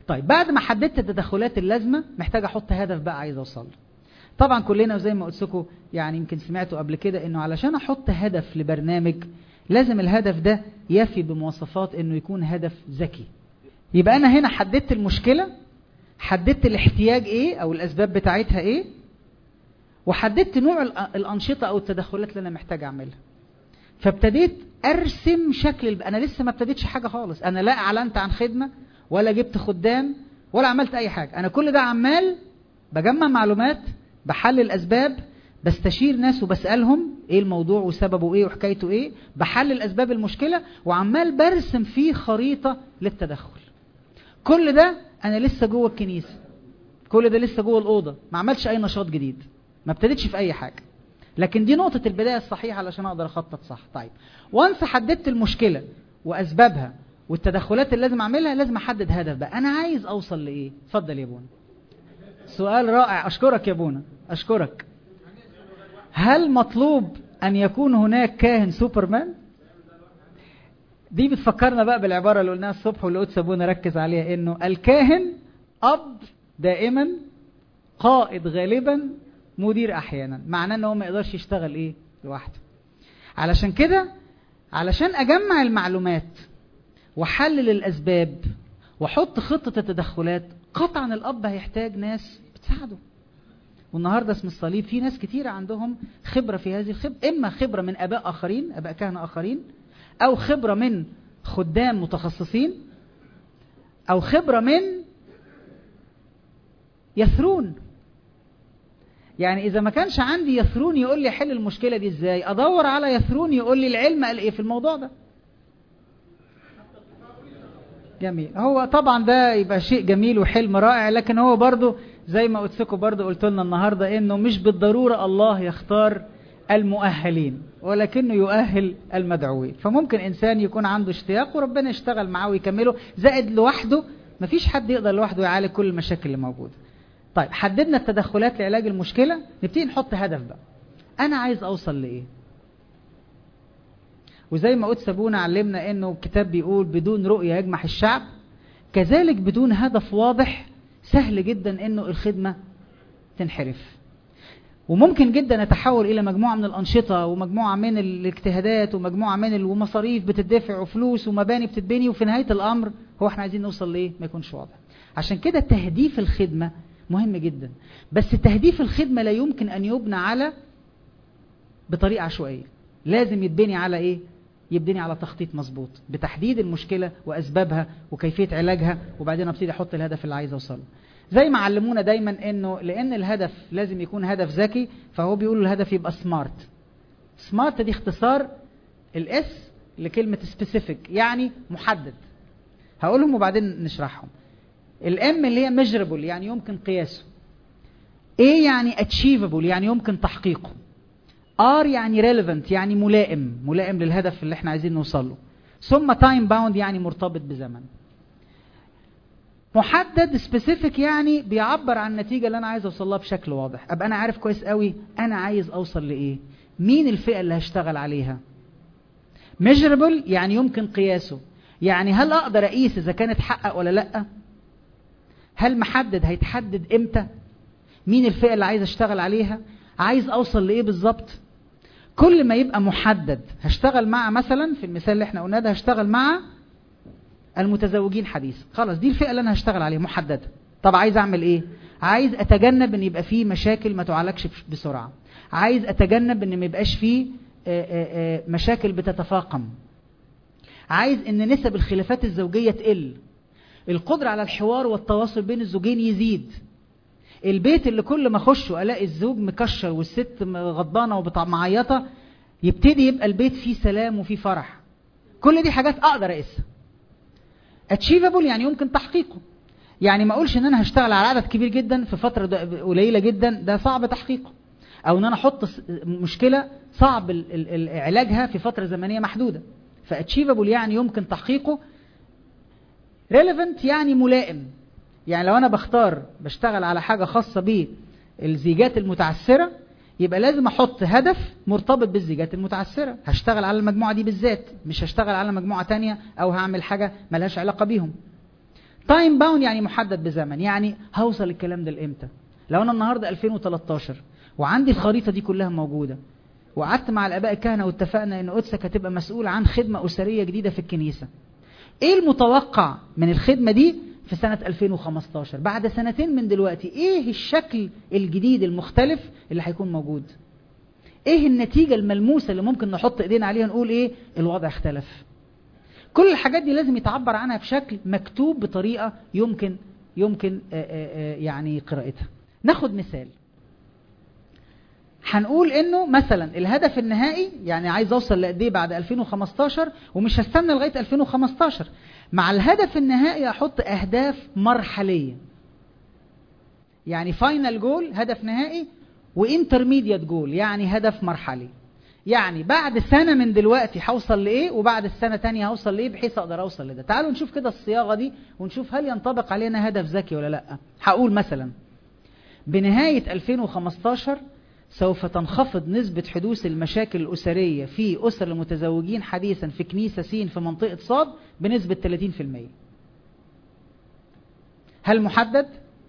طيب بعد ما حددت التدخلات اللازمه محتاج احط هدف بقى عايز اوصل له طبعا كلنا وزي ما قلت لكم يعني يمكن سمعتوا قبل كده انه علشان احط هدف لبرنامج لازم الهدف ده يفي بمواصفات انه يكون هدف ذكي يبقى انا هنا حددت المشكله حددت الاحتياج ايه او الاسباب بتاعتها ايه وحددت نوع الانشطه او التدخلات اللي انا محتاج اعملها فابتديت ارسم شكل الب... انا لسه ما ابتديتش حاجه خالص انا لا اعلنت عن خدمه ولا جبت خدام ولا عملت اي حاجه انا كل ده عمال بجمع معلومات بحلل اسباب بستشير ناس وبسالهم ايه الموضوع وسببه ايه وحكايته ايه بحلل اسباب المشكله وعمال برسم فيه خريطه للتدخل كل ده انا لسه جوه الكنيسه كل ده لسه جوه الاوضه ما عملتش اي نشاط جديد ما ابتديتش في اي حاجه لكن دي نقطه البدايه الصحيحه علشان اقدر اخطط صح طيب وانس حددت المشكله واسبابها والتدخلات اللي لازم اعملها لازم احدد هدف بقى انا عايز اوصل لايه اتفضل يا بونا سؤال رائع اشكرك يا بونا اشكرك هل مطلوب ان يكون هناك كاهن سوبرمان دي بتفكرنا بقى بالعباره اللي قلناها الصبح واللي قدس ابونا ركز عليها انه الكاهن اب دائما قائد غالبا مدير احيانا معناه ان هو ما يقدرش يشتغل ايه لوحده علشان كده علشان اجمع المعلومات واحلل الاسباب واحط خطه التدخلات قطعا الاب هيحتاج ناس بتساعده والنهارده اسم الصليب في ناس كتير عندهم خبره في هذه الخبره اما خبره من اباء اخرين اباء كهنه اخرين او خبره من خدام متخصصين او خبره من يثرون يعني اذا ما كانش عندي يثرون يقول لي حل المشكله دي ازاي ادور على يثرون يقول لي العلم قال ايه في الموضوع ده جميل هو طبعا ده يبقى شيء جميل وحلم رائع لكن هو برضو زي ما قلت لكم برضو قلت لنا النهارده انه مش بالضروره الله يختار المؤهلين ولكنه يؤهل المدعوين فممكن انسان يكون عنده اشتياق وربنا يشتغل معاه ويكمله زائد لوحده مفيش حد يقدر لوحده يعالج كل المشاكل اللي موجوده طيب حددنا التدخلات لعلاج المشكله نبتدي نحط هدف بقى انا عايز اوصل لايه وزي ما قلت سابونا علمنا انه الكتاب بيقول بدون رؤيه يجمح الشعب كذلك بدون هدف واضح سهل جدا انه الخدمه تنحرف وممكن جدا نتحول الى مجموعه من الانشطه ومجموعه من الاجتهادات ومجموعه من المصاريف بتدفع وفلوس ومباني بتتبني وفي نهايه الامر هو احنا عايزين نوصل لايه ما يكونش واضح عشان كده تهديف الخدمه مهم جدا بس تهديف الخدمه لا يمكن ان يبنى على بطريقه عشوائيه لازم يتبني على ايه يبني على تخطيط مظبوط بتحديد المشكله واسبابها وكيفيه علاجها وبعدين ابتدي احط الهدف اللي عايز اوصله زي ما علمونا دايما انه لان الهدف لازم يكون هدف ذكي فهو بيقولوا الهدف يبقى سمارت سمارت دي اختصار الاس لكلمه سبيسيفيك يعني محدد هقولهم وبعدين نشرحهم الام اللي هي ميجربل يعني يمكن قياسه ايه يعني اتشيفبل يعني يمكن تحقيقه ار يعني ريليفنت يعني ملائم ملائم للهدف اللي احنا عايزين نوصل له ثم تايم باوند يعني مرتبط بزمن محدد سبيسيفيك يعني بيعبر عن النتيجة اللي أنا عايز أوصل لها بشكل واضح أبقى أنا عارف كويس قوي أنا عايز أوصل لإيه مين الفئة اللي هشتغل عليها measurable يعني يمكن قياسه يعني هل أقدر أقيس إذا كان اتحقق ولا لأ هل محدد هيتحدد إمتى مين الفئة اللي عايز أشتغل عليها عايز أوصل لإيه بالظبط كل ما يبقى محدد هشتغل مع مثلا في المثال اللي احنا قلناه ده هشتغل مع المتزوجين حديثا خلاص دي الفئه اللي انا هشتغل عليها محدده طب عايز اعمل ايه عايز اتجنب ان يبقى فيه مشاكل ما تعالجش بسرعه عايز اتجنب ان ما يبقاش فيه مشاكل بتتفاقم عايز ان نسب الخلافات الزوجيه تقل القدره على الحوار والتواصل بين الزوجين يزيد البيت اللي كل ما اخشه الاقي الزوج مكشر والست غضبانه ومعيطه يبتدي يبقى البيت فيه سلام وفيه فرح كل دي حاجات اقدر اقيسها اتشيفبل يعني يمكن تحقيقه يعني ما اقولش ان انا هشتغل على عدد كبير جدا في فتره قليله جدا ده صعب تحقيقه او ان انا احط مشكله صعب علاجها في فتره زمنيه محدوده فاتشيفبل يعني يمكن تحقيقه ريليفنت يعني ملائم يعني لو انا بختار بشتغل على حاجه خاصه بالزيجات المتعسره يبقى لازم احط هدف مرتبط بالزيجات المتعسره هشتغل على المجموعه دي بالذات مش هشتغل على مجموعه تانية او هعمل حاجه ملهاش علاقه بيهم تايم باوند يعني محدد بزمن يعني هوصل الكلام ده لامتى لو انا النهارده 2013 وعندي الخريطه دي كلها موجوده وقعدت مع الاباء الكهنه واتفقنا ان قدسك هتبقى مسؤول عن خدمه اسريه جديده في الكنيسه ايه المتوقع من الخدمه دي في سنة 2015 بعد سنتين من دلوقتي ايه الشكل الجديد المختلف اللي هيكون موجود ايه النتيجة الملموسة اللي ممكن نحط ايدينا عليها نقول ايه الوضع اختلف كل الحاجات دي لازم يتعبر عنها بشكل مكتوب بطريقة يمكن يمكن آآ آآ يعني قراءتها ناخد مثال هنقول انه مثلا الهدف النهائي يعني عايز اوصل لقد ايه بعد 2015 ومش هستنى لغايه 2015 مع الهدف النهائي احط اهداف مرحليه يعني فاينل جول هدف نهائي وانترميديت جول يعني هدف مرحلي يعني بعد سنه من دلوقتي هوصل لايه وبعد السنه تانية هوصل لايه بحيث اقدر اوصل لده تعالوا نشوف كده الصياغه دي ونشوف هل ينطبق علينا هدف ذكي ولا لا هقول مثلا بنهايه 2015 سوف تنخفض نسبة حدوث المشاكل الأسرية في أسر المتزوجين حديثا في كنيسة سين في منطقة صاد بنسبة 30% هل محدد؟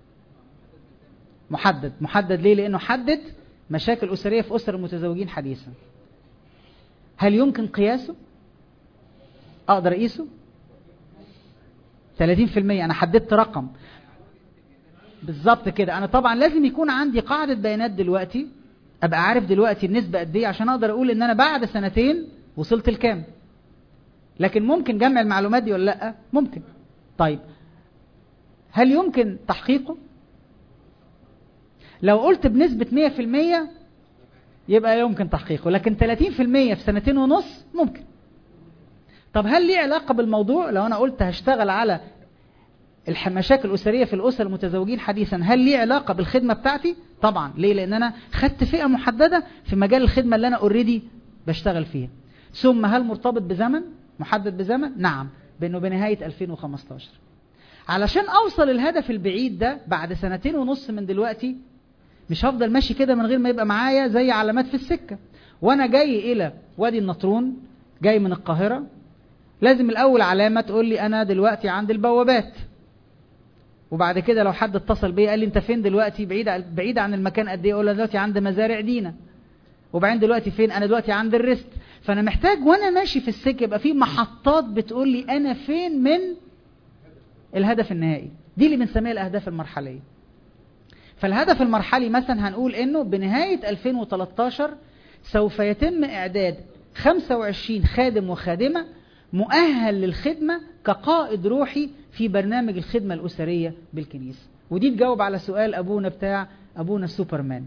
محدد محدد ليه؟ لأنه حدد مشاكل أسرية في أسر المتزوجين حديثا هل يمكن قياسه؟ أقدر أقيسه؟ 30% أنا حددت رقم بالظبط كده أنا طبعا لازم يكون عندي قاعدة بيانات دلوقتي ابقى عارف دلوقتي النسبة قد ايه عشان اقدر اقول ان انا بعد سنتين وصلت لكام لكن ممكن جمع المعلومات دي ولا لا ممكن طيب هل يمكن تحقيقه لو قلت بنسبة 100% يبقى يمكن تحقيقه لكن 30% في سنتين ونص ممكن طب هل ليه علاقة بالموضوع لو انا قلت هشتغل على المشاكل الأسرية في الأسر المتزوجين حديثا هل ليه علاقة بالخدمة بتاعتي؟ طبعا ليه؟ لأن أنا خدت فئة محددة في مجال الخدمة اللي أنا اوريدي بشتغل فيها ثم هل مرتبط بزمن؟ محدد بزمن؟ نعم بأنه بنهاية 2015 علشان أوصل الهدف البعيد ده بعد سنتين ونص من دلوقتي مش هفضل ماشي كده من غير ما يبقى معايا زي علامات في السكة وأنا جاي إلى وادي النطرون جاي من القاهرة لازم الأول علامة تقول لي أنا دلوقتي عند البوابات وبعد كده لو حد اتصل بيا قال لي انت فين دلوقتي بعيد بعيد عن المكان قد ايه اقول له دلوقتي عند مزارع دينا وبعدين دلوقتي فين انا دلوقتي عند الريست فانا محتاج وانا ماشي في السكه يبقى في محطات بتقول لي انا فين من الهدف النهائي دي اللي بنسميها الاهداف المرحليه فالهدف المرحلي مثلا هنقول انه بنهايه 2013 سوف يتم اعداد 25 خادم وخادمه مؤهل للخدمة كقائد روحي في برنامج الخدمة الأسرية بالكنيسة ودي تجاوب على سؤال أبونا بتاع أبونا السوبرمان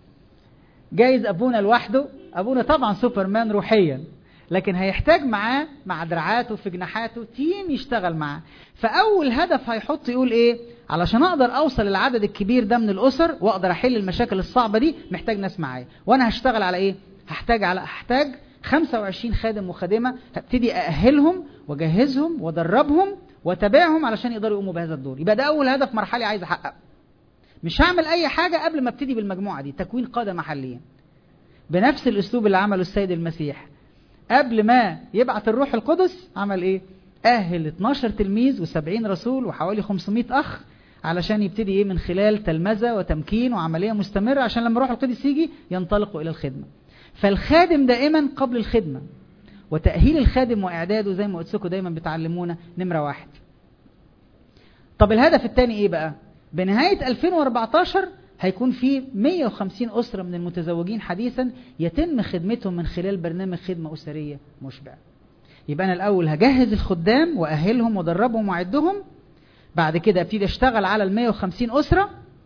جايز أبونا لوحده أبونا طبعا سوبرمان روحيا لكن هيحتاج معاه مع دراعاته في جناحاته تيم يشتغل معاه فأول هدف هيحط يقول إيه علشان أقدر أوصل العدد الكبير ده من الأسر وأقدر أحل المشاكل الصعبة دي محتاج ناس معايا وأنا هشتغل على إيه هحتاج على هحتاج 25 خادم وخادمة هبتدي أأهلهم وأجهزهم وأدربهم وأتابعهم علشان يقدروا يقوموا بهذا الدور يبقى ده أول هدف مرحلي عايز أحققه مش هعمل أي حاجة قبل ما ابتدي بالمجموعة دي تكوين قادة محليا بنفس الأسلوب اللي عمله السيد المسيح قبل ما يبعت الروح القدس عمل إيه؟ أهل 12 تلميذ و70 رسول وحوالي 500 أخ علشان يبتدي إيه من خلال تلمذة وتمكين وعملية مستمرة عشان لما الروح القدس يجي ينطلقوا إلى الخدمة فالخادم دائما قبل الخدمة وتأهيل الخادم وإعداده زي ما قلت لكم دايما بتعلمونا نمرة واحد طب الهدف الثاني إيه بقى بنهاية 2014 هيكون في 150 أسرة من المتزوجين حديثا يتم خدمتهم من خلال برنامج خدمة أسرية مشبع يبقى أنا الأول هجهز الخدام وأهلهم وأدربهم وأعدهم بعد كده ابتدي أشتغل على ال 150 أسرة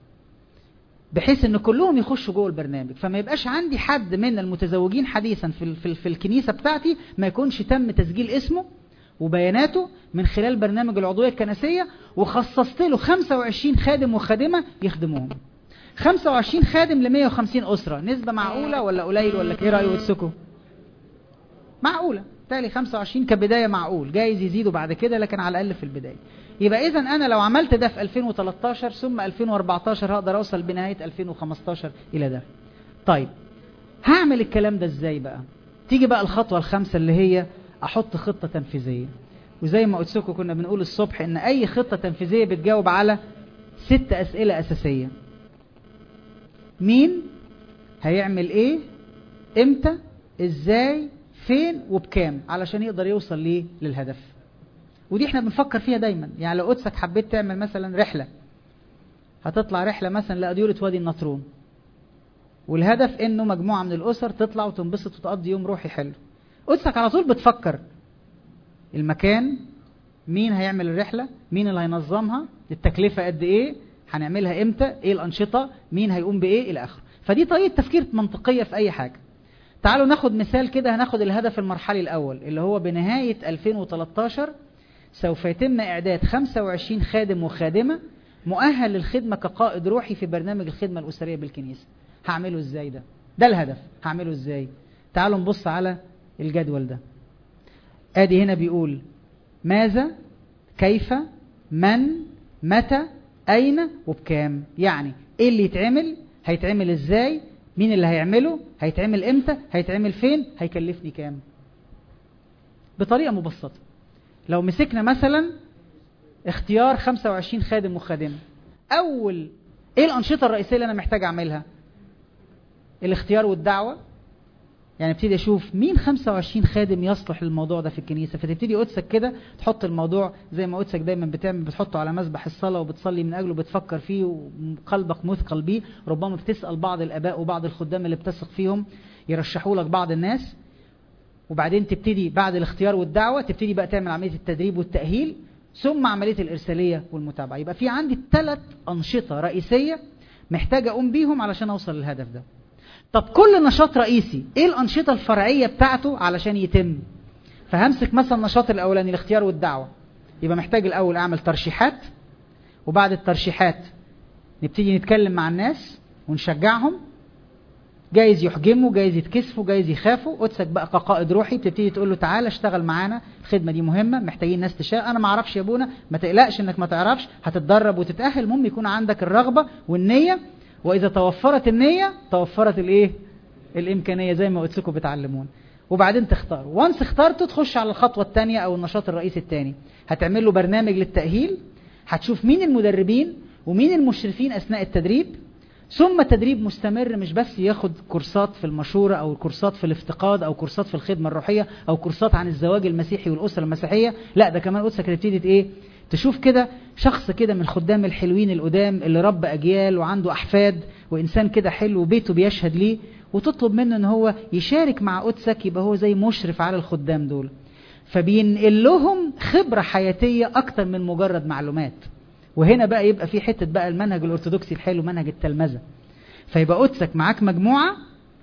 بحيث ان كلهم يخشوا جوه البرنامج فما يبقاش عندي حد من المتزوجين حديثا في, في, في الكنيسه بتاعتي ما يكونش تم تسجيل اسمه وبياناته من خلال برنامج العضويه الكنسيه وخصصت له 25 خادم وخادمه يخدموهم 25 خادم ل 150 اسره نسبه معقوله ولا قليل ولا ايه راي وتسكو معقوله بالتالي 25 كبدايه معقول جايز يزيدوا بعد كده لكن على الاقل في البدايه يبقى اذا انا لو عملت ده في 2013 ثم 2014 هقدر اوصل بنهايه 2015 الى ده طيب هعمل الكلام ده ازاي بقى تيجي بقى الخطوه الخامسه اللي هي احط خطه تنفيذيه وزي ما قلت لكم كنا بنقول الصبح ان اي خطة تنفيذية بتجاوب على ست اسئلة اساسية مين هيعمل ايه امتى ازاي فين وبكام علشان يقدر يوصل ليه للهدف ودي احنا بنفكر فيها دايما يعني لو قدسك حبيت تعمل مثلا رحلة هتطلع رحلة مثلا لأديرة وادي النطرون والهدف انه مجموعة من الاسر تطلع وتنبسط وتقضي يوم روحي حلو قدسك على طول بتفكر المكان مين هيعمل الرحلة مين اللي هينظمها التكلفة قد ايه هنعملها امتى ايه الانشطة مين هيقوم بايه الى اخره فدي طريقة تفكير منطقية في اي حاجة تعالوا ناخد مثال كده هناخد الهدف المرحلي الاول اللي هو بنهاية 2013 سوف يتم اعداد 25 خادم وخادمة مؤهل للخدمة كقائد روحي في برنامج الخدمة الاسرية بالكنيسة هعمله ازاي ده ده الهدف هعمله ازاي تعالوا نبص على الجدول ده ادي هنا بيقول ماذا كيف من متى اين وبكام يعني ايه اللي يتعمل هيتعمل ازاي مين اللي هيعمله هيتعمل امتى هيتعمل فين هيكلفني كام بطريقة مبسطة لو مسكنا مثلا اختيار 25 خادم وخادمة اول ايه الانشطة الرئيسية اللي انا محتاج اعملها الاختيار والدعوة يعني ابتدي اشوف مين 25 خادم يصلح للموضوع ده في الكنيسه فتبتدي قدسك كده تحط الموضوع زي ما قدسك دايما بتعمل بتحطه على مسبح الصلاه وبتصلي من اجله بتفكر فيه وقلبك مثقل بيه ربما بتسال بعض الاباء وبعض الخدام اللي بتثق فيهم يرشحوا لك بعض الناس وبعدين تبتدي بعد الاختيار والدعوه تبتدي بقى تعمل عمليه التدريب والتاهيل ثم عمليه الارساليه والمتابعه يبقى في عندي ثلاث انشطه رئيسيه محتاج اقوم بيهم علشان اوصل للهدف ده طب كل نشاط رئيسي ايه الانشطه الفرعيه بتاعته علشان يتم فهمسك مثلا النشاط الاولاني الاختيار والدعوه يبقى محتاج الاول اعمل ترشيحات وبعد الترشيحات نبتدي نتكلم مع الناس ونشجعهم جايز يحجموا جايز يتكسفوا جايز يخافوا قدسك بقى كقائد روحي بتبتدي تقول له تعالى اشتغل معانا الخدمه دي مهمه محتاجين ناس تشاء انا ما اعرفش يا ابونا ما تقلقش انك ما تعرفش هتتدرب وتتاهل المهم يكون عندك الرغبه والنيه واذا توفرت النية توفرت الايه الامكانية زي ما قلت لكم بتعلمون وبعدين تختار وانس اخترته تخش على الخطوة الثانية او النشاط الرئيسي الثاني هتعمل له برنامج للتأهيل هتشوف مين المدربين ومين المشرفين اثناء التدريب ثم تدريب مستمر مش بس ياخد كورسات في المشورة او كورسات في الافتقاد او كورسات في الخدمة الروحية او كورسات عن الزواج المسيحي والاسرة المسيحية لا ده كمان قدسك هتبتدي ايه تشوف كده شخص كده من الخدام الحلوين القدام اللي رب أجيال وعنده أحفاد وإنسان كده حلو وبيته بيشهد ليه وتطلب منه ان هو يشارك مع قدسك يبقى هو زي مشرف على الخدام دول فبينقل لهم خبرة حياتية أكتر من مجرد معلومات وهنا بقى يبقى في حتة بقى المنهج الأرثوذكسي الحلو منهج التلمذة فيبقى قدسك معاك مجموعة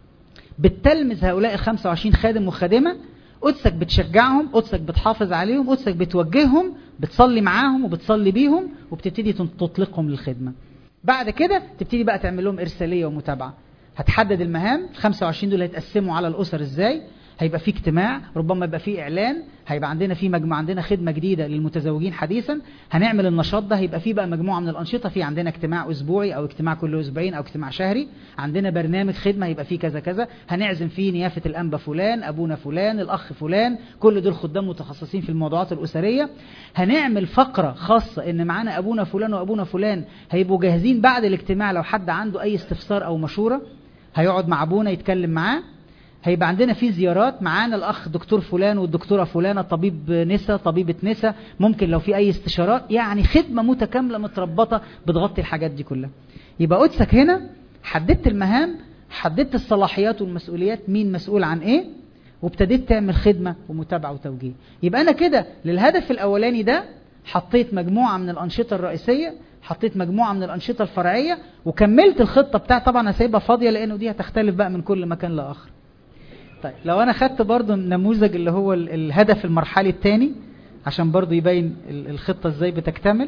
بتلمذ هؤلاء ال 25 خادم وخادمة قدسك بتشجعهم قدسك بتحافظ عليهم قدسك بتوجههم بتصلي معاهم وبتصلي بيهم وبتبتدي تطلقهم للخدمة بعد كده تبتدي بقى تعمل لهم إرسالية ومتابعة هتحدد المهام ال 25 دول هيتقسموا على الأسر إزاي هيبقى في اجتماع ربما يبقى في اعلان هيبقى عندنا في مجموعه عندنا خدمه جديده للمتزوجين حديثا هنعمل النشاط ده هيبقى في بقى مجموعه من الانشطه في عندنا اجتماع اسبوعي او اجتماع كل اسبوعين او اجتماع شهري عندنا برنامج خدمه هيبقى فيه كذا كذا هنعزم فيه نيافه الانبا فلان ابونا فلان الاخ فلان كل دول خدام متخصصين في الموضوعات الاسريه هنعمل فقره خاصه ان معانا ابونا فلان وابونا فلان هيبقوا جاهزين بعد الاجتماع لو حد عنده اي استفسار او مشوره هيقعد مع ابونا يتكلم معاه هيبقى عندنا في زيارات معانا الاخ دكتور فلان والدكتوره فلانه طبيب نسا طبيبه نسا ممكن لو في اي استشارات يعني خدمه متكامله متربطه بتغطي الحاجات دي كلها يبقى قدسك هنا حددت المهام حددت الصلاحيات والمسؤوليات مين مسؤول عن ايه وابتديت تعمل خدمه ومتابعه وتوجيه يبقى انا كده للهدف الاولاني ده حطيت مجموعه من الانشطه الرئيسيه حطيت مجموعة من الأنشطة الفرعية وكملت الخطة بتاع طبعا هسيبها فاضية لأنه دي هتختلف بقى من كل مكان لآخر طيب لو انا خدت برضو النموذج اللي هو الهدف المرحلي الثاني عشان برضو يبين الخطة ازاي بتكتمل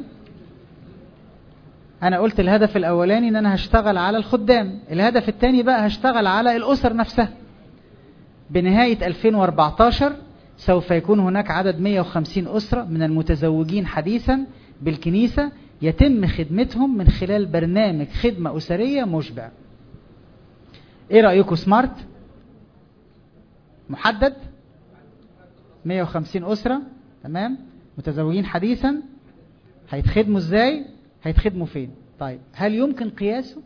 انا قلت الهدف الاولاني ان انا هشتغل على الخدام الهدف الثاني بقى هشتغل على الاسر نفسها بنهاية 2014 سوف يكون هناك عدد 150 أسرة من المتزوجين حديثا بالكنيسة يتم خدمتهم من خلال برنامج خدمة أسرية مشبع ايه رأيكم سمارت محدد 150 أسرة تمام متزوجين حديثا هيتخدموا ازاي هيتخدموا فين طيب هل يمكن قياسه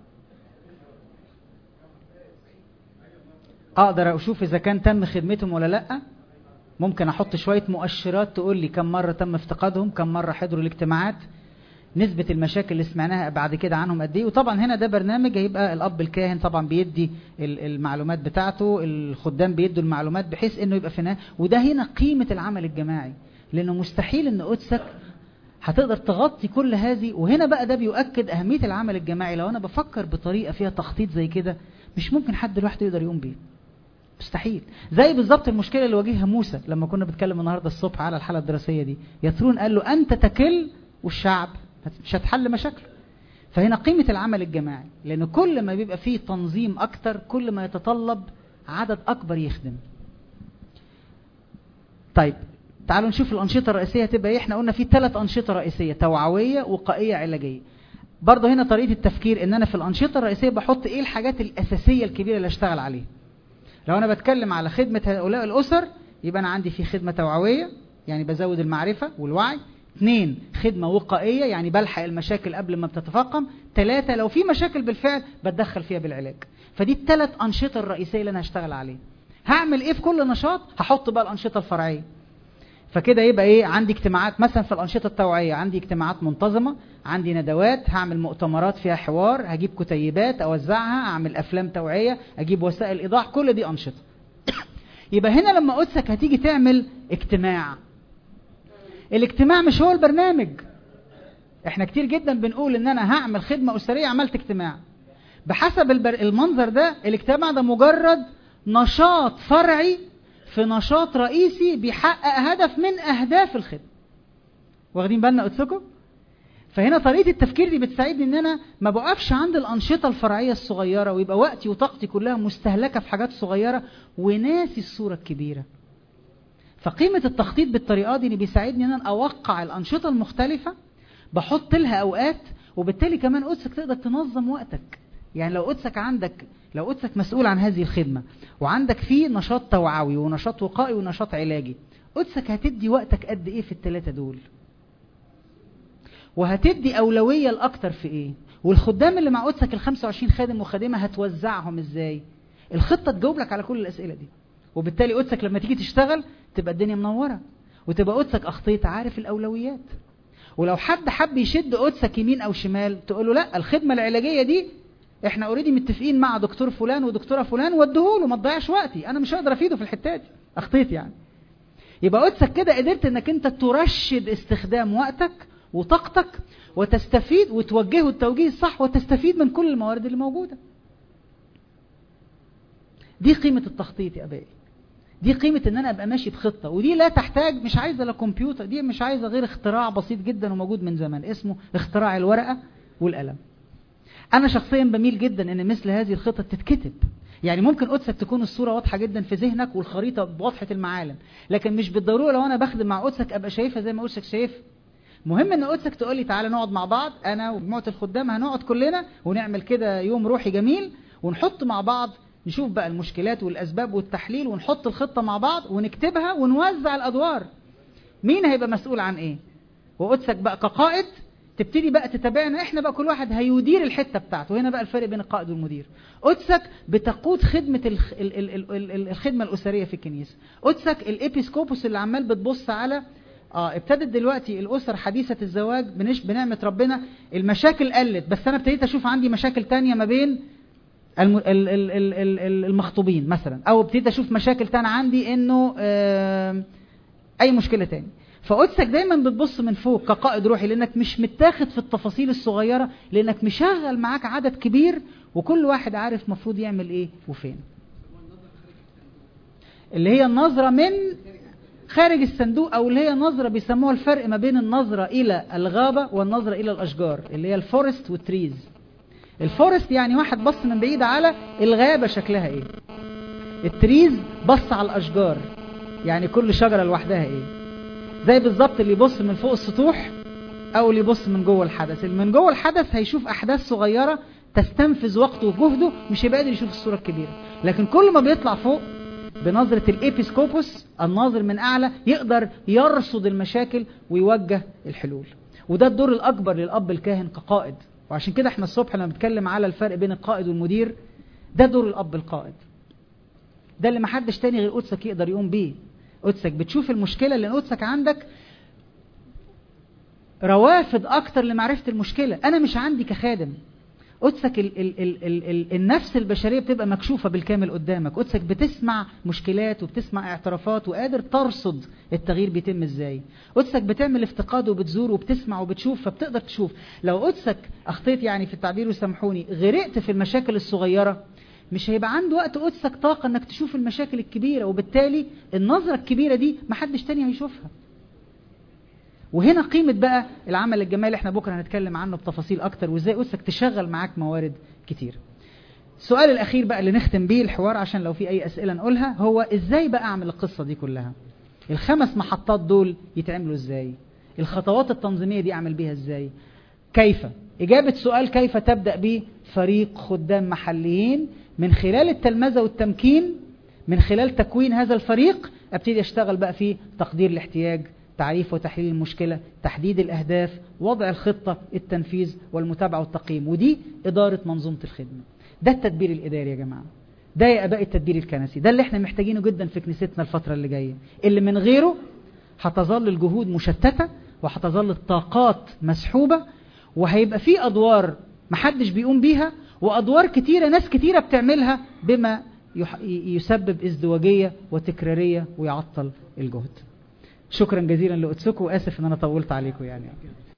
اقدر اشوف اذا كان تم خدمتهم ولا لا ممكن احط شوية مؤشرات تقول لي كم مرة تم افتقادهم كم مرة حضروا الاجتماعات نسبة المشاكل اللي سمعناها بعد كده عنهم قد ايه وطبعا هنا ده برنامج هيبقى الاب الكاهن طبعا بيدي المعلومات بتاعته الخدام بيدوا المعلومات بحيث انه يبقى في وده هنا قيمة العمل الجماعي لانه مستحيل ان قدسك هتقدر تغطي كل هذه وهنا بقى ده بيؤكد اهمية العمل الجماعي لو انا بفكر بطريقة فيها تخطيط زي كده مش ممكن حد لوحده يقدر يقوم بيه مستحيل زي بالظبط المشكله اللي واجهها موسى لما كنا بنتكلم النهارده الصبح على الحاله الدراسيه دي يترون قال له انت تكل والشعب مش هتحل مشاكله فهنا قيمه العمل الجماعي لان كل ما بيبقى فيه تنظيم اكتر كل ما يتطلب عدد اكبر يخدم طيب تعالوا نشوف الانشطه الرئيسيه هتبقى ايه احنا قلنا في ثلاث انشطه رئيسيه توعويه وقائيه علاجيه برضه هنا طريقه التفكير ان انا في الانشطه الرئيسيه بحط ايه الحاجات الاساسيه الكبيره اللي اشتغل عليها لو انا بتكلم على خدمة هؤلاء الاسر يبقى انا عندي في خدمة توعوية يعني بزود المعرفة والوعي اثنين خدمة وقائية يعني بلحق المشاكل قبل ما بتتفاقم ثلاثة لو في مشاكل بالفعل بتدخل فيها بالعلاج فدي الثلاث أنشطة الرئيسية اللي أنا هشتغل عليها هعمل إيه في كل نشاط هحط بقى الأنشطة الفرعية فكده يبقى ايه عندي اجتماعات مثلا في الانشطه التوعيه عندي اجتماعات منتظمه عندي ندوات هعمل مؤتمرات فيها حوار هجيب كتيبات اوزعها اعمل افلام توعيه اجيب وسائل ايضاح كل دي انشطه يبقى هنا لما قدسك هتيجي تعمل اجتماع الاجتماع مش هو البرنامج احنا كتير جدا بنقول ان انا هعمل خدمه اسريه عملت اجتماع بحسب البر... المنظر ده الاجتماع ده مجرد نشاط فرعي في نشاط رئيسي بيحقق هدف من أهداف الخدمة واخدين بالنا قدسكم فهنا طريقة التفكير دي بتساعدني ان انا ما بقفش عند الانشطة الفرعية الصغيرة ويبقى وقتي وطاقتي كلها مستهلكة في حاجات صغيرة وناسي الصورة الكبيرة فقيمة التخطيط بالطريقة دي اللي بيساعدني ان انا اوقع الانشطة المختلفة بحط لها اوقات وبالتالي كمان قدسك تقدر تنظم وقتك يعني لو قدسك عندك لو قدسك مسؤول عن هذه الخدمة وعندك فيه نشاط توعوي ونشاط وقائي ونشاط علاجي قدسك هتدي وقتك قد ايه في الثلاثة دول وهتدي أولوية الأكتر في ايه والخدام اللي مع قدسك ال 25 خادم وخادمة هتوزعهم ازاي الخطة تجاوب لك على كل الأسئلة دي وبالتالي قدسك لما تيجي تشتغل تبقى الدنيا منورة وتبقى قدسك أخطيت عارف الأولويات ولو حد حب يشد قدسك يمين أو شمال تقول له لا الخدمة العلاجية دي احنا اوريدي متفقين مع دكتور فلان ودكتوره فلان وديهوله ما تضيعش وقتي انا مش هقدر افيده في الحته دي اخطيت يعني يبقى قدسك كده قدرت انك انت ترشد استخدام وقتك وطاقتك وتستفيد وتوجهه التوجيه الصح وتستفيد من كل الموارد اللي موجوده دي قيمه التخطيط يا ابائي دي قيمة ان انا ابقى ماشي بخطة ودي لا تحتاج مش عايزة لا كمبيوتر دي مش عايزة غير اختراع بسيط جدا وموجود من زمان اسمه اختراع الورقة والقلم انا شخصيا بميل جدا ان مثل هذه الخطط تتكتب يعني ممكن قدسك تكون الصورة واضحة جدا في ذهنك والخريطة بواضحة المعالم لكن مش بالضرورة لو انا بخدم مع قدسك ابقى شايفها زي ما قدسك شايف مهم ان قدسك تقول لي تعالى نقعد مع بعض انا ومجموعة الخدام هنقعد كلنا ونعمل كده يوم روحي جميل ونحط مع بعض نشوف بقى المشكلات والاسباب والتحليل ونحط الخطة مع بعض ونكتبها ونوزع الادوار مين هيبقى مسؤول عن ايه وقدسك بقى كقائد تبتدي بقى تتابعنا احنا بقى كل واحد هيدير الحته بتاعته هنا بقى الفرق بين القائد والمدير قدسك بتقود خدمه الخ... ال... ال... ال... الخدمه الاسريه في الكنيسه قدسك الابيسكوبوس اللي عمال بتبص على اه ابتدت دلوقتي الاسر حديثه الزواج بنش بنعمه ربنا المشاكل قلت بس انا ابتديت اشوف عندي مشاكل تانية ما بين الم... ال... ال... ال... ال... المخطوبين مثلا او ابتديت اشوف مشاكل تانية عندي انه آه... اي مشكله تاني فقدسك دايما بتبص من فوق كقائد روحي لانك مش متاخد في التفاصيل الصغيرة لانك مشغل معاك عدد كبير وكل واحد عارف مفروض يعمل ايه وفين اللي هي النظرة من خارج الصندوق او اللي هي نظرة بيسموها الفرق ما بين النظرة الى الغابة والنظرة الى الاشجار اللي هي الفورست والتريز الفورست يعني واحد بص من بعيد على الغابة شكلها ايه التريز بص على الاشجار يعني كل شجرة لوحدها ايه زي بالظبط اللي يبص من فوق السطوح او اللي يبص من جوه الحدث اللي من جوه الحدث هيشوف احداث صغيرة تستنفذ وقته وجهده مش هيبقى قادر يشوف الصورة الكبيرة لكن كل ما بيطلع فوق بنظرة الإيبيسكوبوس الناظر من أعلى يقدر يرصد المشاكل ويوجه الحلول وده الدور الأكبر للأب الكاهن كقائد وعشان كده احنا الصبح لما بنتكلم على الفرق بين القائد والمدير ده دور الأب القائد ده اللي محدش تاني غير قدسك يقدر يقوم بيه قدسك بتشوف المشكلة اللي قدسك عندك روافد أكتر لمعرفة المشكلة أنا مش عندي كخادم قدسك ال ال ال ال ال النفس البشرية بتبقى مكشوفة بالكامل قدامك قدسك بتسمع مشكلات وبتسمع اعترافات وقادر ترصد التغيير بيتم ازاي قدسك بتعمل افتقاد وبتزور وبتسمع وبتشوف فبتقدر تشوف لو قدسك اخطيت يعني في التعبير وسامحوني غرقت في المشاكل الصغيرة مش هيبقى عنده وقت قدسك طاقة انك تشوف المشاكل الكبيرة وبالتالي النظرة الكبيرة دي محدش تاني هيشوفها وهنا قيمة بقى العمل الجمالي احنا بكرة هنتكلم عنه بتفاصيل اكتر وازاي قدسك تشغل معاك موارد كتير السؤال الاخير بقى اللي نختم بيه الحوار عشان لو في اي اسئلة نقولها هو ازاي بقى اعمل القصة دي كلها الخمس محطات دول يتعملوا ازاي الخطوات التنظيمية دي اعمل بيها ازاي كيف اجابة سؤال كيف تبدأ بيه فريق خدام محليين من خلال التلمذة والتمكين من خلال تكوين هذا الفريق ابتدي اشتغل بقى في تقدير الاحتياج تعريف وتحليل المشكلة تحديد الأهداف وضع الخطة التنفيذ والمتابعة والتقييم ودي إدارة منظومة الخدمة ده التدبير الإداري يا جماعة ده يا أباء التدبير الكنسي ده اللي احنا محتاجينه جدا في كنيستنا الفترة اللي جاية اللي من غيره هتظل الجهود مشتتة وهتظل الطاقات مسحوبة وهيبقى في أدوار محدش بيقوم بيها وأدوار كتيرة ناس كتيرة بتعملها بما يسبب ازدواجية وتكرارية ويعطل الجهد شكرا جزيلا لقدسكم واسف ان انا طولت عليكم يعني